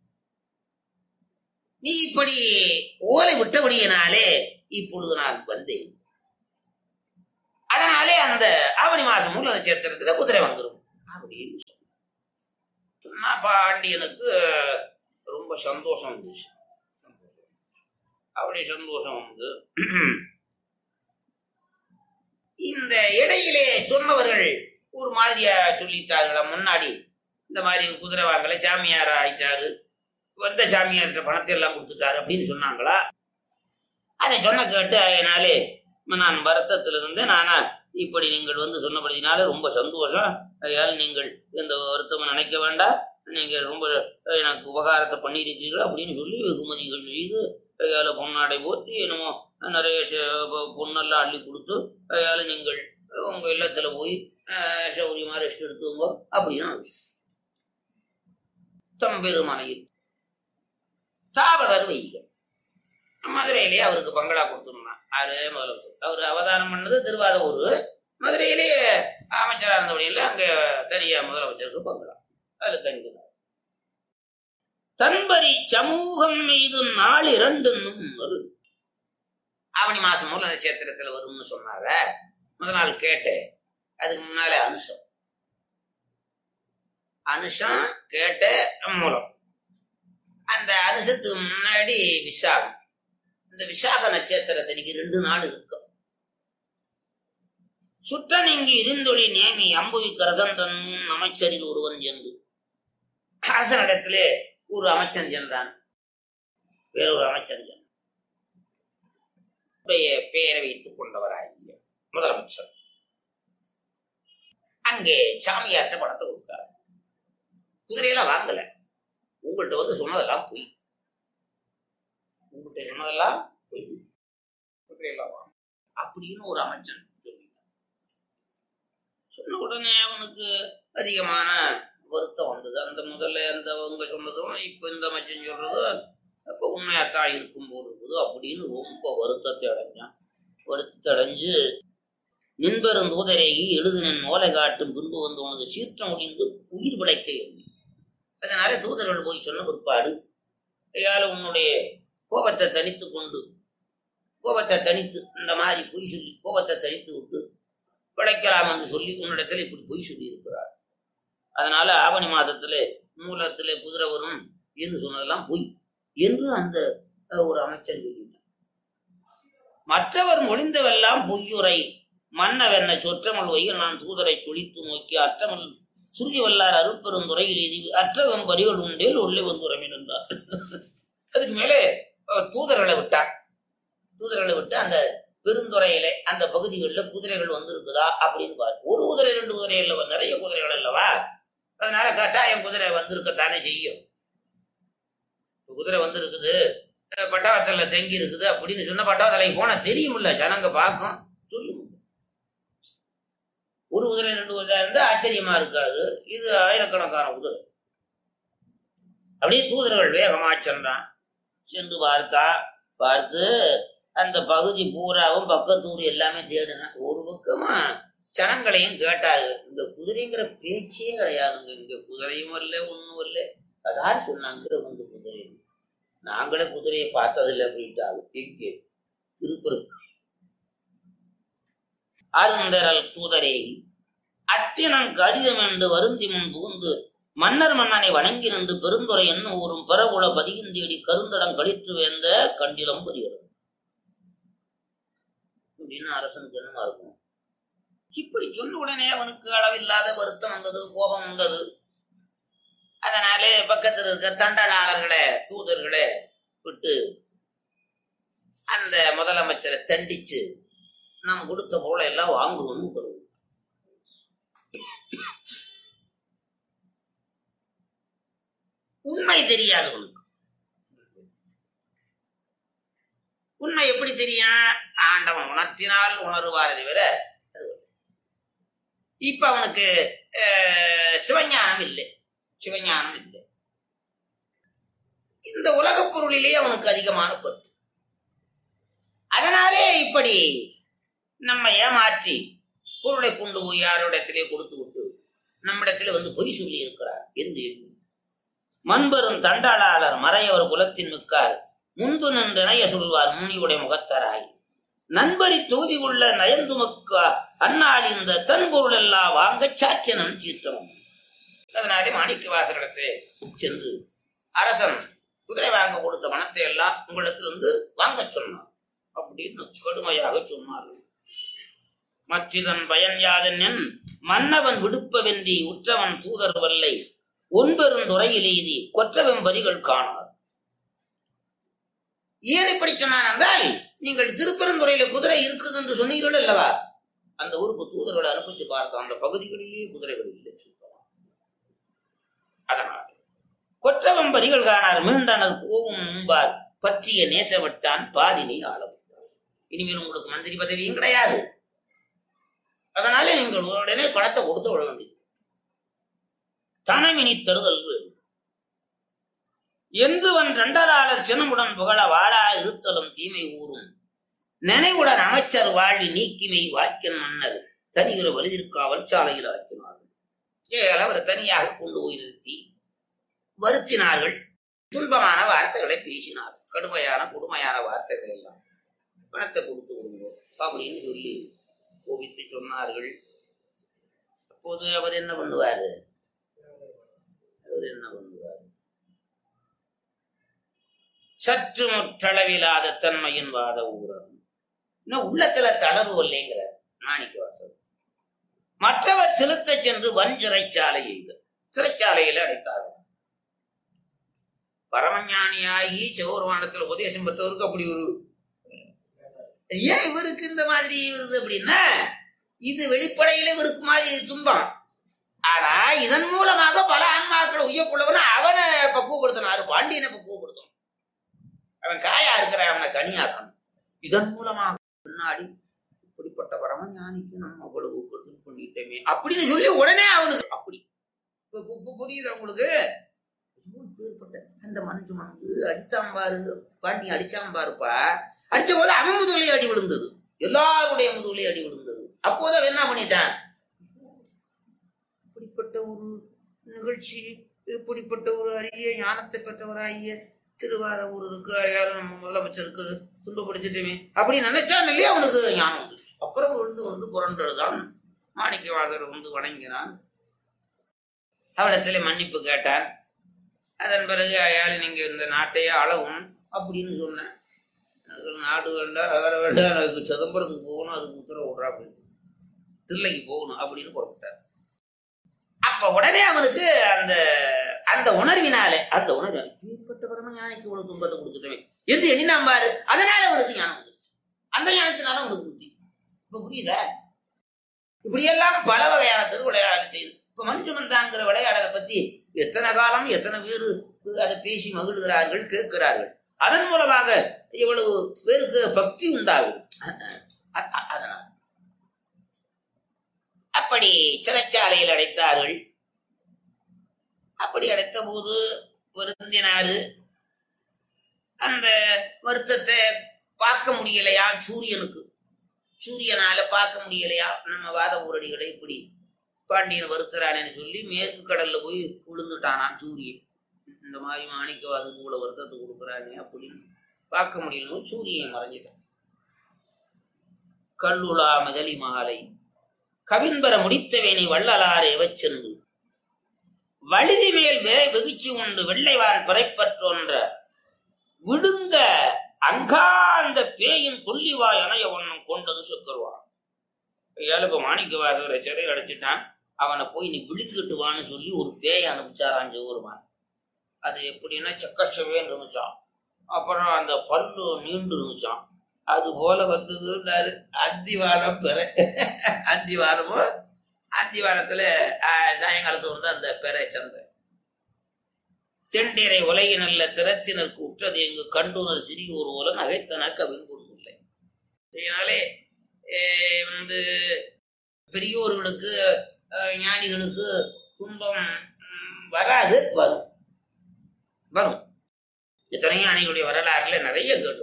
நீ இப்படி ஓலை விட்டபடியினாலே இப்பொழுது நான் வந்தேன் அதனாலே அந்த ஆவணி மாசம் மூல நட்சத்திரத்துல குதிரை வந்துடும் அப்படின்னு சொன்னான். சொன்னா பாண்டியனுக்கு ரொம்ப சந்தோஷம் வந்துச்சு அப்படி சந்தோஷம் வந்து இந்த இடையிலே சொன்னவர்கள் ஒரு மாதிரியா சொல்லிட்டார்களா முன்னாடி இந்த மாதிரி குதிரை வாங்கல சாமியார் ஆயிட்டாரு வந்த சாமியார்கிட்ட பணத்தை எல்லாம் கொடுத்துட்டாரு அப்படின்னு சொன்னாங்களா அதை சொன்ன கேட்டு அதனாலே நான் வருத்தத்தில் இருந்து நானா இப்படி நீங்கள் வந்து சொன்னபடினால ரொம்ப சந்தோஷம் அதையால் நீங்கள் எந்த வருத்தமும் நினைக்க வேண்டாம் நீங்கள் ரொம்ப எனக்கு உபகாரத்தை பண்ணியிருக்கிறீர்கள் அப்படின்னு சொல்லி வெகுமதிகள் செய்து அதையால் பொன்னாடை போத்தி என்னமோ நிறைய ச- பொ- பொன்னெல்லாம் அள்ளி கொடுத்து அதையால் நீங்கள் உங்க இல்லத்துல போய் அஹ், சௌரியமா ரெஸ்ட் எடுத்துங்க அப்படின்னு தம்பெருமனையில் தாவலர் வைகள் மதுரையிலேயே அவருக்கு பங்களா கொடுத்துருந்தான் ஆறு முதலமைச்சர் அவர் அவதாரம் பண்ணது திருவாரூர் மதுரையிலேயே அமைச்சரா இருந்தபடியில் அங்க தனியா முதலமைச்சருக்கு பங்களா அதுல தங்கினார் தன்பரி சமூகம் மீது நாள் இரண்டு வருது ஆவணி மாசம் மூல நட்சத்திரத்துல வரும்னு சொன்னார முதல் நாள் கேட்டேன் அதுக்கு முன்னாலே அனுஷம் அனுஷம் கேட்ட மூலம் அந்த அனுஷத்துக்கு முன்னாடி விசாகம் இந்த விசாக நட்சத்திரத்தன்னைக்கு ரெண்டு நாள் இருக்கும் சுற்றன் இங்கு இருந்தொழி நேமி அம்புவி கரசந்தன் அமைச்சரில் ஒருவன் சென்று அரசனிடத்திலே ஒரு அமைச்சன் சென்றான் வேறொரு அமைச்சன் சென்றான் உடைய பெயரை வைத்துக் கொண்டவராகிய முதலமைச்சர் அங்கே சாமியார்ட்ட பணத்தை கொடுத்தார் குதிரையெல்லாம் வாங்கல உங்கள்கிட்ட வந்து சொன்னதெல்லாம் பொய் உங்கள்கிட்ட சொன்னதெல்லாம் பொய் குதிரையெல்லாம் வாங்க அப்படின்னு ஒரு அமைச்சன் சொல்லிட்டான் சொன்ன உடனே அவனுக்கு அதிகமான வருத்தம் வந்தது அந்த முதல்ல அந்த அவங்க சொன்னதும் இப்ப இந்த அமைச்சன் சொல்றதும் அப்ப உண்மையாத்தான் இருக்கும் போது இருக்குது அப்படின்னு ரொம்ப வருத்தத்தை அடைஞ்சான் வருத்தத்தை அடைஞ்சு நின்பெரும் தூதரேகி எழுதினின் ஓலை காட்டும் பின்பு வந்து உனது சீற்றம் ஒழிந்து உயிர் பிழைக்க எண்ணி அதனால தூதர்கள் போய் சொன்ன பிற்பாடு கையால உன்னுடைய கோபத்தை தனித்து கொண்டு கோபத்தை தனித்து இந்த மாதிரி பொய் சொல்லி கோபத்தை தனித்து விட்டு பிழைக்கலாம் என்று சொல்லி உன்னிடத்தில் இப்படி பொய் சொல்லி இருக்கிறார் அதனால ஆவணி மாதத்துல மூலத்திலே குதிரை வரும் என்று சொன்னதெல்லாம் பொய் என்று அந்த அஹ், ஒரு அமைச்சர் சொல்லினார் மற்றவர் மொழிந்தவெல்லாம் பொய்யுரை மன்னவென்ன சொற்றமல் வையில் நான் தூதரை சொலித்து நோக்கி அற்றமல் சுருதி வல்லார் அருட்பெருந்துறையில் இது அற்றவன் பரிகள் உண்டேல் உள்ளே வந்து உறவின் என்றார் அதுக்கு மேலே அஹ், தூதர்களை விட்டார் தூதர்களை விட்டு அந்த பெருந்துறையிலே அந்த பகுதிகளில் குதிரைகள் வந்திருக்குதா அப்படின்னு பாரு ஒரு குதிரை ரெண்டு குதிரை இல்லவா நிறைய குதிரைகள் அல்லவா அதனால கட்டாயம் குதிரை வந்திருக்கத்தானே செய்யும் இப்ப குதிரை வந்திருக்குது அஹ், பட்டாளத்துல தங்கி இருக்குது அப்படின்னு சொன்ன பட்டாளத்தலைக்கு போனா தெரியுமில்ல ஜனங்க பார்க்கும் சொல்லும் ஒரு குதிரை ரெண்டு குதிரை இருந்தா ஆச்சரியமா இருக்காது இது ஆயிரக்கணக்கான குதிரை அப்படியே தூதர்கள் வேகமா சென்றான் சென்று பார்த்தா பார்த்து அந்த பகுதி பூராவும் பக்கத்தூர் எல்லாமே தேடினான் ஒரு பக்கமா ஜனங்களையும் கேட்டாரு இந்த குதிரைங்கிற பேச்சே கிடையாதுங்க இங்க குதிரையும் வரல ஒண்ணும் வரல அதான் சொன்னாங்க வந்து குதிரை நாங்களே குதிரையை பார்த்ததில்லை அப்படின்ட்டாங்க எங்கே திருப்பருக்கு அருந்தரல் தூதரே அத்தினங் கடிதம் என்று வருந்தி முன் புகுந்து மன்னர் மன்னனை வணங்கி நின்று பெருந்துரை என்ன ஊரும் பரவுல பதிகின்றேடி கருந்தடம் கழித்து வேந்த கண்டிலம் புரிகிறது அப்படின்னு அரசனுக்கு என்னமா இருக்கும் இப்படி சொன்ன உடனே அவனுக்கு அளவில்லாத வருத்தம் வந்தது கோபம் வந்தது அதனாலே பக்கத்தில் இருக்க தண்டலாளர்களை தூதர்களை விட்டு அந்த முதலமைச்சரை தண்டிச்சு நாம் கொடுத்த பொருளை எல்லாம் வாங்குவோம்னு உத்தரவு உண்மை தெரியாது உனக்கு உண்மை எப்படி தெரியும் ஆண்டவன் உணர்த்தினால் உணர்வாரே தவிர அது வரும். இப்ப அவனுக்கு அஹ், சிவஞானம் இல்லை சிவஞானம் இல்லை இந்த உலகப் பொருளிலே அவனுக்கு அதிகமான பற்று அதனாலே இப்படி நம்ம ஏமாற்றி பொருளை கொண்டு போய் யாரோடத்திலே கொடுத்து விட்டு நம்மிடத்திலே வந்து பொய் சொல்லி இருக்கிறார் என்று எண்ணி மண்பெரும் தண்டாளாளர் மறையவர் குலத்தின் மிக்கார் முன்பு நின்றனைய சொல்வார் முனிவுடைய முகத்தராய் நண்பரி தொகுதி உள்ள நயந்துமக்க அந்நாள் இந்த தன் பொருள் எல்லாம் வாங்க சாட்சியனன் தீர்த்தனம் அதனாலே மாணிக்க வாசகத்தை சென்று அரசன் குதிரை வாங்க கொடுத்த பணத்தை எல்லாம் உங்களிடத்தில் வந்து வாங்க சொன்னான் அப்படின்னு கடுமையாக சொன்னார்கள் மற்றிதன் பயன் யாதெனின் மன்னவன் விடுப்பவென்றி உற்றவன் தூதர் வல்லை ஒன்பெருந்துறையில் எய்தி கொற்றவன் வரிகள் காணார் ஏன் இப்படி சொன்னான் என்றால் நீங்கள் திருப்பெருந்துறையில குதிரை இருக்குது என்று சொன்னீர்கள் அல்லவா அந்த ஊருக்கு தூதர்களை அனுப்பிச்சு பார்த்தோம் அந்த பகுதிகளிலேயே குதிரைகள் இல்லை சுத்தமா. அதனால் கொற்றவன் வரிகள் காணார் மீண்டனர் கோவும் முன்பார் பற்றிய நேசவிட்டான் பாதினை ஆளவிட்டார் இனிமேல் உங்களுக்கு மந்திரி பதவியும் கிடையாது அதனால நீங்கள் உடனே பணத்தை கொடுத்து விட வேண்டியது தனமினி தருதல் வேண்டும் என்றுவன் ரெண்டராளர் சினமுடன் புகழ வாழா இருத்தலும் தீமை ஊறும் நினைவுடன் அமைச்சர் வாழ்வி நீக்கிமை வாக்கியன் மன்னர் தனிகிற வலிதிருக்காவல் சாலையில் ஆக்கினார்கள் ஏழை அவரை தனியாக கொண்டு போய் நிறுத்தி வருத்தினார்கள் துன்பமான வார்த்தைகளை பேசினார் கடுமையான கொடுமையான வார்த்தைகள் எல்லாம் பணத்தை கொடுத்து விடுங்க அப்படின்னு சொல்லி கோபித்து சொன்னார்கள் அப்போது அவர் என்ன பண்ணுவாரு அவர் என்ன பண்ணுவார் சற்று முற்றளவில்லாத தன்மையின் வாத ஊரம் இன்னும் உள்ளத்துல தளர்வு இல்லைங்கிறார் மாணிக்கவாசர் மற்றவர் செலுத்தச் சென்று வன் சிறைச்சாலை எய்த சிறைச்சாலையில அடைத்தார்கள் பரமஞானியாகி சிவபெருமானத்தில் உபதேசம் பெற்றவருக்கு அப்படி ஒரு ஏன் இவருக்கு இந்த மாதிரி வருது அப்படின்னா இது வெளிப்படையில இவருக்கு மாதிரி துன்பம் ஆனா இதன் மூலமாக பல ஆன்மாக்களை உய்யக்குள்ளவன அவனை பக்குவப்படுத்தினாரு பாண்டியனை பக்குவப்படுத்தணும் அவன் காயா இருக்கிற அவனை கனியாக்கணும் இதன் மூலமாக பின்னாடி இப்படிப்பட்ட பரமஞானிக்கு நம்ம அவ்வளவு உபதேசம் பண்ணிட்டோமே அப்படின்னு சொல்லி உடனே அவனுக்கு அப்படி இப்ப பு- பு- புரியுதா உங்களுக்கு பேர்பட்ட அந்த மஞ்சு வந்து அடித்தான் பாரு பாண்டியன் அடிச்சான் பாருப்பா அடிச்ச போது அவன் முதுகுலயே அடி விழுந்தது எல்லாருடைய முதுகுலயே அடி விழுந்தது அப்போது அவன் என்ன பண்ணிட்டான் இப்படிப்பட்ட ஒரு நிகழ்ச்சி இப்படிப்பட்ட ஒரு அரிய ஞானத்தை பெற்றவராகிய திருவாத ஊருக்கு அயால் நம்ம முதலமைச்சருக்கு துன்பப்படுத்திட்டுமே அப்படி நினைச்சான் இல்லையா அவனுக்கு ஞானம் வந்துச்சு. அப்புறம் விழுந்து வந்து புரண்டெழுதான் மாணிக்கவாசர் வந்து வணங்கினான் அவளிடத்துல மன்னிப்பு கேட்டான் அதன் பிறகு அயால் நீங்க இந்த நாட்டையே அளவும் அப்படின்னு சொன்னேன் அதுக்கு நாடு வேண்டாம் நகர வேண்டாம் அதுக்கு சிதம்பரத்துக்கு போகணும் அதுக்கு உத்தரவு விடுறா அப்படின்னு தில்லைக்கு போகணும் அப்படின்னு புறப்பட்டார் அப்ப உடனே அவனுக்கு அந்த அந்த உணர்வினாலே அந்த உணர்வு இப்படிப்பட்ட பரம ஞானிக்கு இவ்வளவு துன்பத்தை கொடுத்துட்டோமே என்று எண்ணினான் பாரு அதனால அவனுக்கு ஞானம் வந்துருச்சு அந்த ஞானத்தினால அவனுக்கு புத்தி இப்ப புரியுதா இப்படியெல்லாம் பல வகையான திருவிளையாடல் செய்யுது இப்ப மஞ்சு மந்தாங்கிற விளையாடலை பத்தி எத்தனை காலம் எத்தனை பேரு அதை பேசி மகிழ்கிறார்கள் கேட்கிறார்கள் அதன் மூலமாக இவ்வளவு பேருக்கு பக்தி உண்டாகும் அ- அ- அதனால் அப்படி சிறைச்சாலையில் அடைத்தார்கள் அப்படி அடைத்த போது வருந்தினாரு அந்த வருத்தத்தை பார்க்க முடியலையா சூரியனுக்கு சூரியனால பார்க்க முடியலையா நம்ம வாத ஊரடிகளை இப்படி பாண்டியன் வருத்துறானேன்னு சொல்லி மேற்கு கடல்ல போய் விழுந்துட்டானான் சூரியன் இந்த மாதிரி மாணிக்கவாதுக்கு கூட வருத்தத்தை கொடுக்குறானே அப்படின்னு பார்க்க முடியல சூரியன் மறைஞ்சிட்டான் கல்லுலா முதலி மாலை கவின்பர முடித்தவேனை வள்ளலாரே வச்சென்று வழுதி மேல் விரை வெகுச்சி உண்டு வெள்ளைவான் பிறைப்பற்றொன்ற விழுங்க அங்காந்த பேயின் கொல்லிவாய் அணைய ஒன்னும் கொண்டது சுக்கருவான் ஏழுக்கு மாணிக்கவாசகரை சிறையில் அடைச்சிட்டான் அவனை போய் நீ விழுங்கிட்டு வான்னு சொல்லி ஒரு பேயை அனுப்பிச்சாரான் சிவருமான் அது எப்படின்னா சக்கச்சவேன்னு இருந்துச்சான் அப்புறம் அந்த பல்லு நீண்டு இருந்துச்சான் அது போல வந்ததுன்னாரு அந்திவானம் பெற அந்திவானமோ அந்திவானத்துல ஆஹ், சாயங்காலத்து வந்து அந்த பெறை சந்தை தெண்டிரை உலகி நல்ல திறத்தினருக்கு உற்றது எங்கு கண்டுனர் சிறியோர் போல நகைத்தன கவின் கொண்டுள்ளேன் இதனாலே eh, வந்து பெரியோர்களுக்கு அஹ், ஞானிகளுக்கு துன்பம் ம், வராது வரும் வரும் இத்தனை ஞானிகளுடைய வரலாறுல நிறைய கேட்டுக்கோம்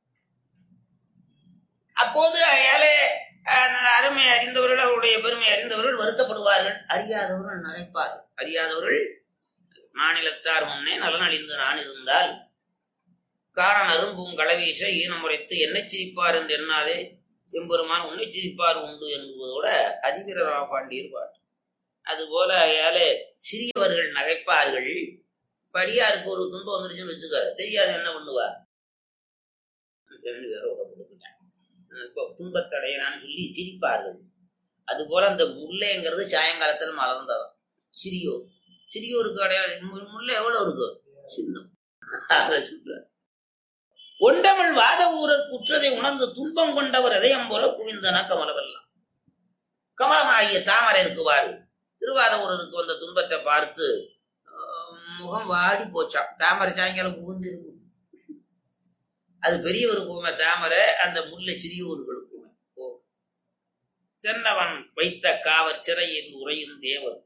அப்போது அயாலே அஹ், அருமை அறிந்தவர்கள் அவருடைய பெருமை அறிந்தவர்கள் வருத்தப்படுவார்கள் அறியாதவர்கள் நகைப்பார்கள் அறியாதவர்கள் மாநிலத்தார் முன்னே நலனழிந்து நான் இருந்தால் காணன் அரும்பும் களவீச ஈனம் உரைத்து என்னை சிரிப்பார் என்று எண்ணாதே எம்பெருமான் உன்னை சிரிப்பார் உண்டு என்பதோட அதிவீரரா பாண்டியர் பாட்டு அதுபோல அயாலே சிறியவர்கள் நகைப்பார்கள் படியாருக்கு ஒரு துன்பம் வந்துருச்சுன்னு வச்சுக்க தெரியாது என்ன பண்ணுவா ரெண்டு பேரும் உடம்பு கொடுத்துட்டேன் இப்போ துன்பத்தடையலான்னு சொல்லி சிரிப்பார்கள் அதுபோல அந்த முல்லைங்கிறது சாயங்காலத்தில் மலர்ந்தவன் சிறியோர் சிறியோருக்கு அடையாளம் மு- முல்லை எவ்வளவு இருக்கும் சின்ன அதை சொல்றார். ஒண்டமிழ் வாத ஊரர் குற்றதை உணர்ந்து துன்பம் கொண்டவர் இதயம் போல குவிந்தன கமலவெல்லாம் கமலமாகிய தாமரை இருக்குவார் திருவாத ஊரருக்கு வந்த துன்பத்தை பார்த்து ஆஹ், முகம் வாடி போச்சான் தாமரை சாயங்காலம் குவிந்திருக்கும் அது பெரியவருக்குமே தாமரை அந்த முல்லை சிறியவர்களுக்குமே ஓ தென்னவன் வைத்த காவர் சிறையில் உறையும் தேவர்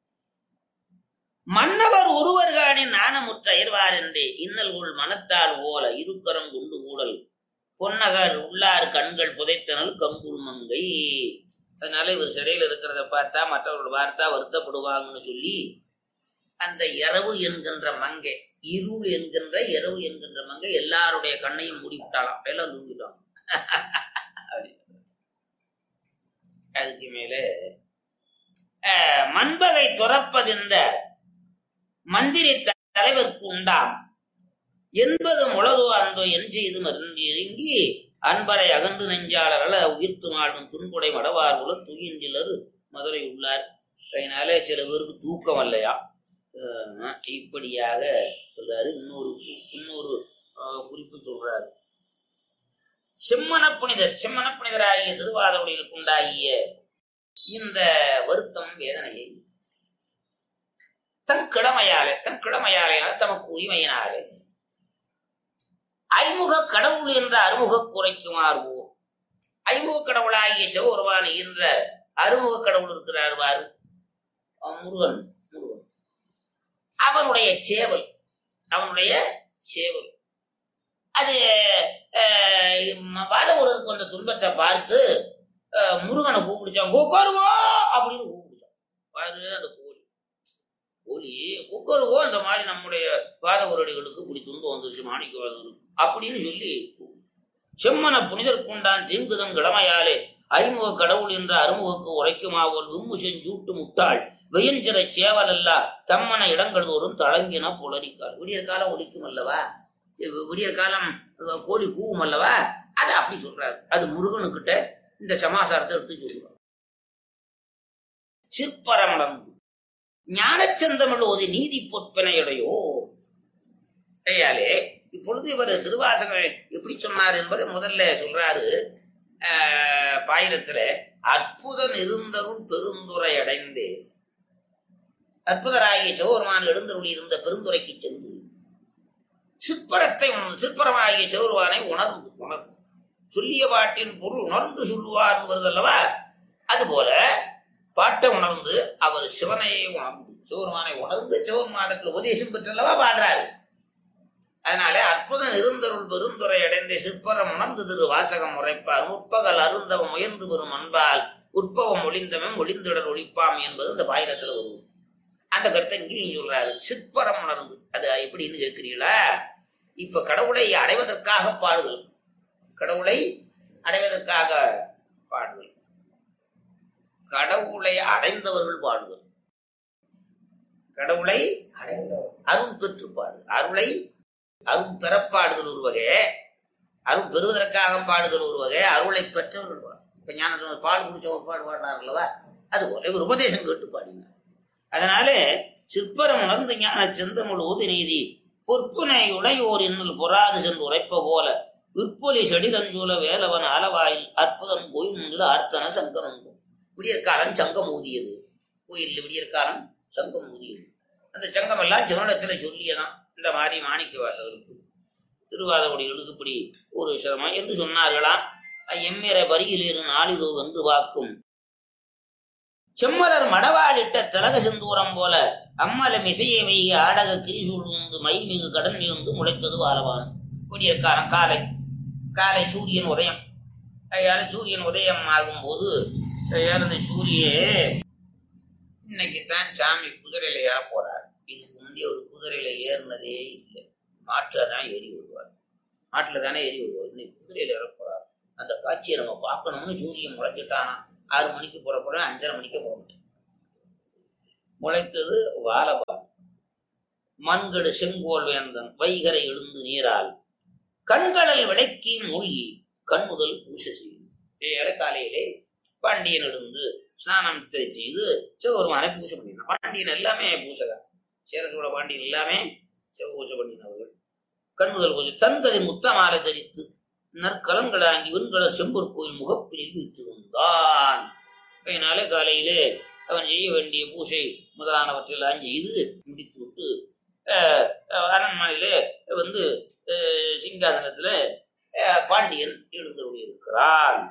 மன்னவர் ஒருவர்கானின் நாணமுற்ற அயர்வார் என்றே இன்னல்குள் மனத்தால் ஓல இருக்கரம் குண்டு கூடல் பொன்னகர் உள்ளார் கண்கள் புதைத்தனல் கம்புள் மங்கை அதனால இவர் சிறையில் இருக்கிறத பார்த்தா மற்றவர்கள் பார்த்தா வருத்தப்படுவாங்கன்னு சொல்லி அந்த இரவு என்கின்ற மங்கை இருள் என்கின்ற இரவு என்கின்ற மங்கை எல்லாருடைய கண்ணையும் மூடி விட்டாலாம் எல்லாம் தூங்கிட்டான் அதுக்கு மேல அஹ், மண்பகை துறப்பதிந்த மந்திரி தலைவர்க்கு உண்டாம் என்பது முளதோ அந்தோ என் செய்து மருந்திறங்கி அன்பரை அகன்று நெஞ்சாளர்கள உயிர்த்து மாழும் துன்புடை மடவார்களோ துயின்றிலர் மதுரை உள்ளார் அதனால சில பேருக்கு தூக்கம் இல்லையா அஹ் இப்படியாக சொல்றாரு இன்னொரு இன்னொரு அஹ், குறிப்பு சொல்றாரு செம்மன புனிதர் செம்மன புனிதராகிய திருவாதவுடையில் உண்டாகிய இந்த வருத்தம் வேதனையை தன் கிழமையாலே தன் கிழமையாலே தமக்கு உரிமையினாலே ஐமுக கடவுள் என்ற அறுமுக குறைக்குமாறுவோ ஐமுக கடவுளாகிய சிவபெருமான் என்ற அறுமுக கடவுள் இருக்கிறார் வாரு அவன் முருகன் முருகன் அவனுடைய சேவல் அவனுடைய சேவல் அது வாதவூருக்கு வந்த துன்பத்தை பார்த்து அஹ், முருகனை கூப்பிடுச்சான் கூக்கருவோ அப்படின்னு கூப்பிடுச்சான் பாரு அந்த கோழி கோழி கூக்கருவோ இந்த மாதிரி நம்முடைய வாதவூரடிகளுக்கு இப்படி துன்பம் வந்துருச்சு மாணிக்க வாதவருக்கு அப்படின்னு சொல்லி செம்மன புனிதர் கொண்டான் தீங்குதம் கிழமையாலே ஐமுக கடவுள் என்ற அறுமுகக்கு உரைக்குமாவோல் விம்மு செஞ்சூட்டு முட்டாள் வெயின்சிற சேவல் அல்ல தம்மன இடங்கள் தோறும் தழங்கின புலரிக்கார் விடியற் காலம் ஒலிக்கும் அல்லவா விடியற் காலம் அஹ், கோழி கூவும் அல்லவா அதை அப்படி சொல்றாரு அது முருகனுக்கிட்ட இந்த சமாசாரத்தை எடுத்து சொல்றார் சிற்பரமணம் ஞானச்சந்தமிழ் ஓதி நீதி பொற்பனையுடையோ ஐயாலே இப்பொழுது இவர் திருவாசகம் எப்படி சொன்னார் என்பதை முதல்ல சொல்றாரு ஆஹ், பாயிரத்துல அற்புதம் இருந்தருள் பெருந்துரை அடைந்து அற்புதராகிய சிவபெருமான் எழுந்தருளி இருந்த பெருந்துரைக்கு சென்று சிற்பரத்தை உணர்ந்து சிற்பரமாகிய சிவருவானை உணர்ந்து உணர்ந்து சொல்லிய பாட்டின் பொருள் உணர்ந்து சொல்லுவார் வருதல்லவா அதுபோல பாட்டை உணர்ந்து அவர் சிவனையே உணர்ந்து சிவருமானை உணர்ந்து சிவருமானத்தில் உபதேசம் பெற்றல்லவா பாடுறாரு அதனால அற்புதம் இருந்தருள் பெருந்துரை அடைந்த சிற்பரம் உணர்ந்து திரு வாசகம் உரைப்பார் முற்பகல் அருந்தவம் முயன்று வரும் அன்பால் உற்பவம் ஒளிந்தவன் ஒளிந்துடர் ஒழிப்பாம் என்பது இந்த பாயிரத்துல வரும் அந்த கருத்தை இங்கேயும் சொல்றாரு சிற்பரம் உணர்ந்து அது எப்படின்னு கேட்கிறீங்களா இப்ப கடவுளை அடைவதற்காக பாடுதல் கடவுளை அடைவதற்காக பாடுதல் கடவுளை அடைந்தவர்கள் பாடுதல் கடவுளை அடைந்தவர் அருள் பெற்று பாடு அருளை அருள் பெறப்பாடுதல் ஒரு வகை அருள் பெறுவதற்காக பாடுதல் ஒரு வகை அருளை பெற்றவர்கள் பாடு. இப்ப ஞான சம்பந்தர் பால் குடிச்ச ஒரு பாடு பாடினார் அல்லவா அது போல ஒரு உபதேசம் கேட்டு பாடினார் அதனால சிற்பரம் உணர்ந்து ஞான செந்தமிழ் ஓது நீதி பொற்புனை உடையோர் என்னுள் பொறாது சென்று உரைப்ப போல விற்பொலி செடிரஞ்சூல வேலவன் அளவாயில் அற்புதம் கோயில் ஆர்த்தன சங்கம் விடியற்காலம் சங்கம் ஊதியது கோயில் விடியற்காலம் சங்கம் ஊதியது அந்த சங்கம் எல்லாம் சிவனிடத்துல சொல்லியதான் இந்த மாதிரி மாணிக்க வாசகருக்கு திருவாதகுடிகளுக்கு இப்படி ஒரு சிரமம் என்று சொன்னார்களாம் எம்மிற வரியிலிரு நாளிதோ வென்று வாக்கும் செம்மலர் மடவாடிட்ட திலக செந்தூரம் போல அம்மலம் இசையை வைக ஆடக கிரிசூழ் உந்து மை மிகு கடன் மிகுந்து முளைத்தது வாழவான் விடியற்காலம் காலை காலை சூரியன் உதயம் ஐயால சூரியன் உதயம் ஆகும்போது ஐயால இந்த சூரியே இன்னைக்கு தான் சாமி குதிரையில ஏற போறார் இதுக்கு முந்தைய ஒரு குதிரையில ஏறினதே இல்லை மாட்டுல தான் ஏறி வருவார் மாட்டுல தானே ஏறி வருவார் இன்னைக்கு குதிரையில ஏற போறார் அந்த காட்சியை நம்ம பார்க்கணும்னு சூரியன் முளைச்சிட்டானா ஆறு மணிக்கு புறப்பட அஞ்சரை மணிக்கு புறப்பட்டு முளைத்தது வாழபான் மண்கடு செங்கோல் வேந்தன் வைகரை எழுந்து நீரால் கண்களல் விளக்கி மூழ்கி கண்முதல் பூசை செய்யும் ஏழை காலையிலே பாண்டியன் எழுந்து ஸ்நானம் செய்து சிவபெருமானை பூஜை பண்ணினான் பாண்டியன் எல்லாமே பூசைதான் சேரசோழ பாண்டியன் எல்லாமே சிவ பூஜை பண்ணினவர்கள் கண்முதல் பூஜை தன்கதை முத்தமாலை தரித்து நற்கலன்களாங்கி வெண்கல செம்பூர் கோயில் முகப்பினில் வைத்து வந்தான் அதனாலே காலையிலே அவன் செய்ய வேண்டிய பூஜை முதலானவற்றெல்லாம் செய்து முடித்து விட்டு அஹ், அஹ், அரண்மனையிலே வந்து அஹ், சிங்காதனத்துல அஹ், பாண்டியன் எழுந்தருளி இருக்கிறான்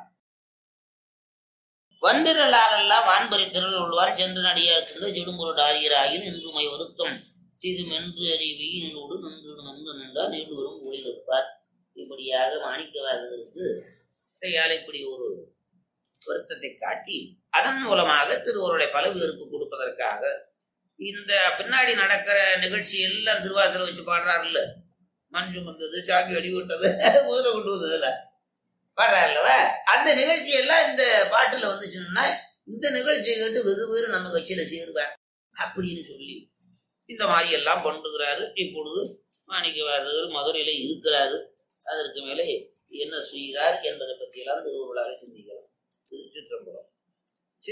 வண்டிரலாரெல்லாம் வான்பரி திரள் உள்ளவார் சென்று நடிகார்க்கின்ற செடும்பொருள் ஆரியராகின் இன்றுமை வருத்தம் செய்து மென்று அறி வெயினோடு நின்று நின்று நின்றார் நீண்டு வரும் ஊழில் இருப்பார் இப்படியாக மாணிக்கவாதருக்கு கையால் இப்படி ஒரு வருத்தத்தை காட்டி அதன் மூலமாக திருவருளை பல பேருக்கு கொடுப்பதற்காக இந்த பின்னாடி நடக்கிற நிகழ்ச்சி எல்லாம் திருவாசல வச்சு பாடுறாருல்ல மஞ்சு வந்தது சாக்கி அடி விட்டது குதிரை கொண்டு வந்ததுல பாடுறாருல்லவ அந்த நிகழ்ச்சி எல்லாம் இந்த பாட்டுல வந்துச்சுன்னா இந்த நிகழ்ச்சியை கேட்டு வெகு பேரு நம்ம கட்சியில சேருவேன் அப்படின்னு சொல்லி இந்த மாதிரி எல்லாம் பண்ணுகிறாரு இப்பொழுது மாணிக்கவாசகர் மதுரையில இருக்கிறாரு அதற்கு மேலே என்ன செய்கிறார் என்பதை பற்றியெல்லாம் திருவுருளாக சிந்திக்கலாம் திருச்சிற்றம்பலம்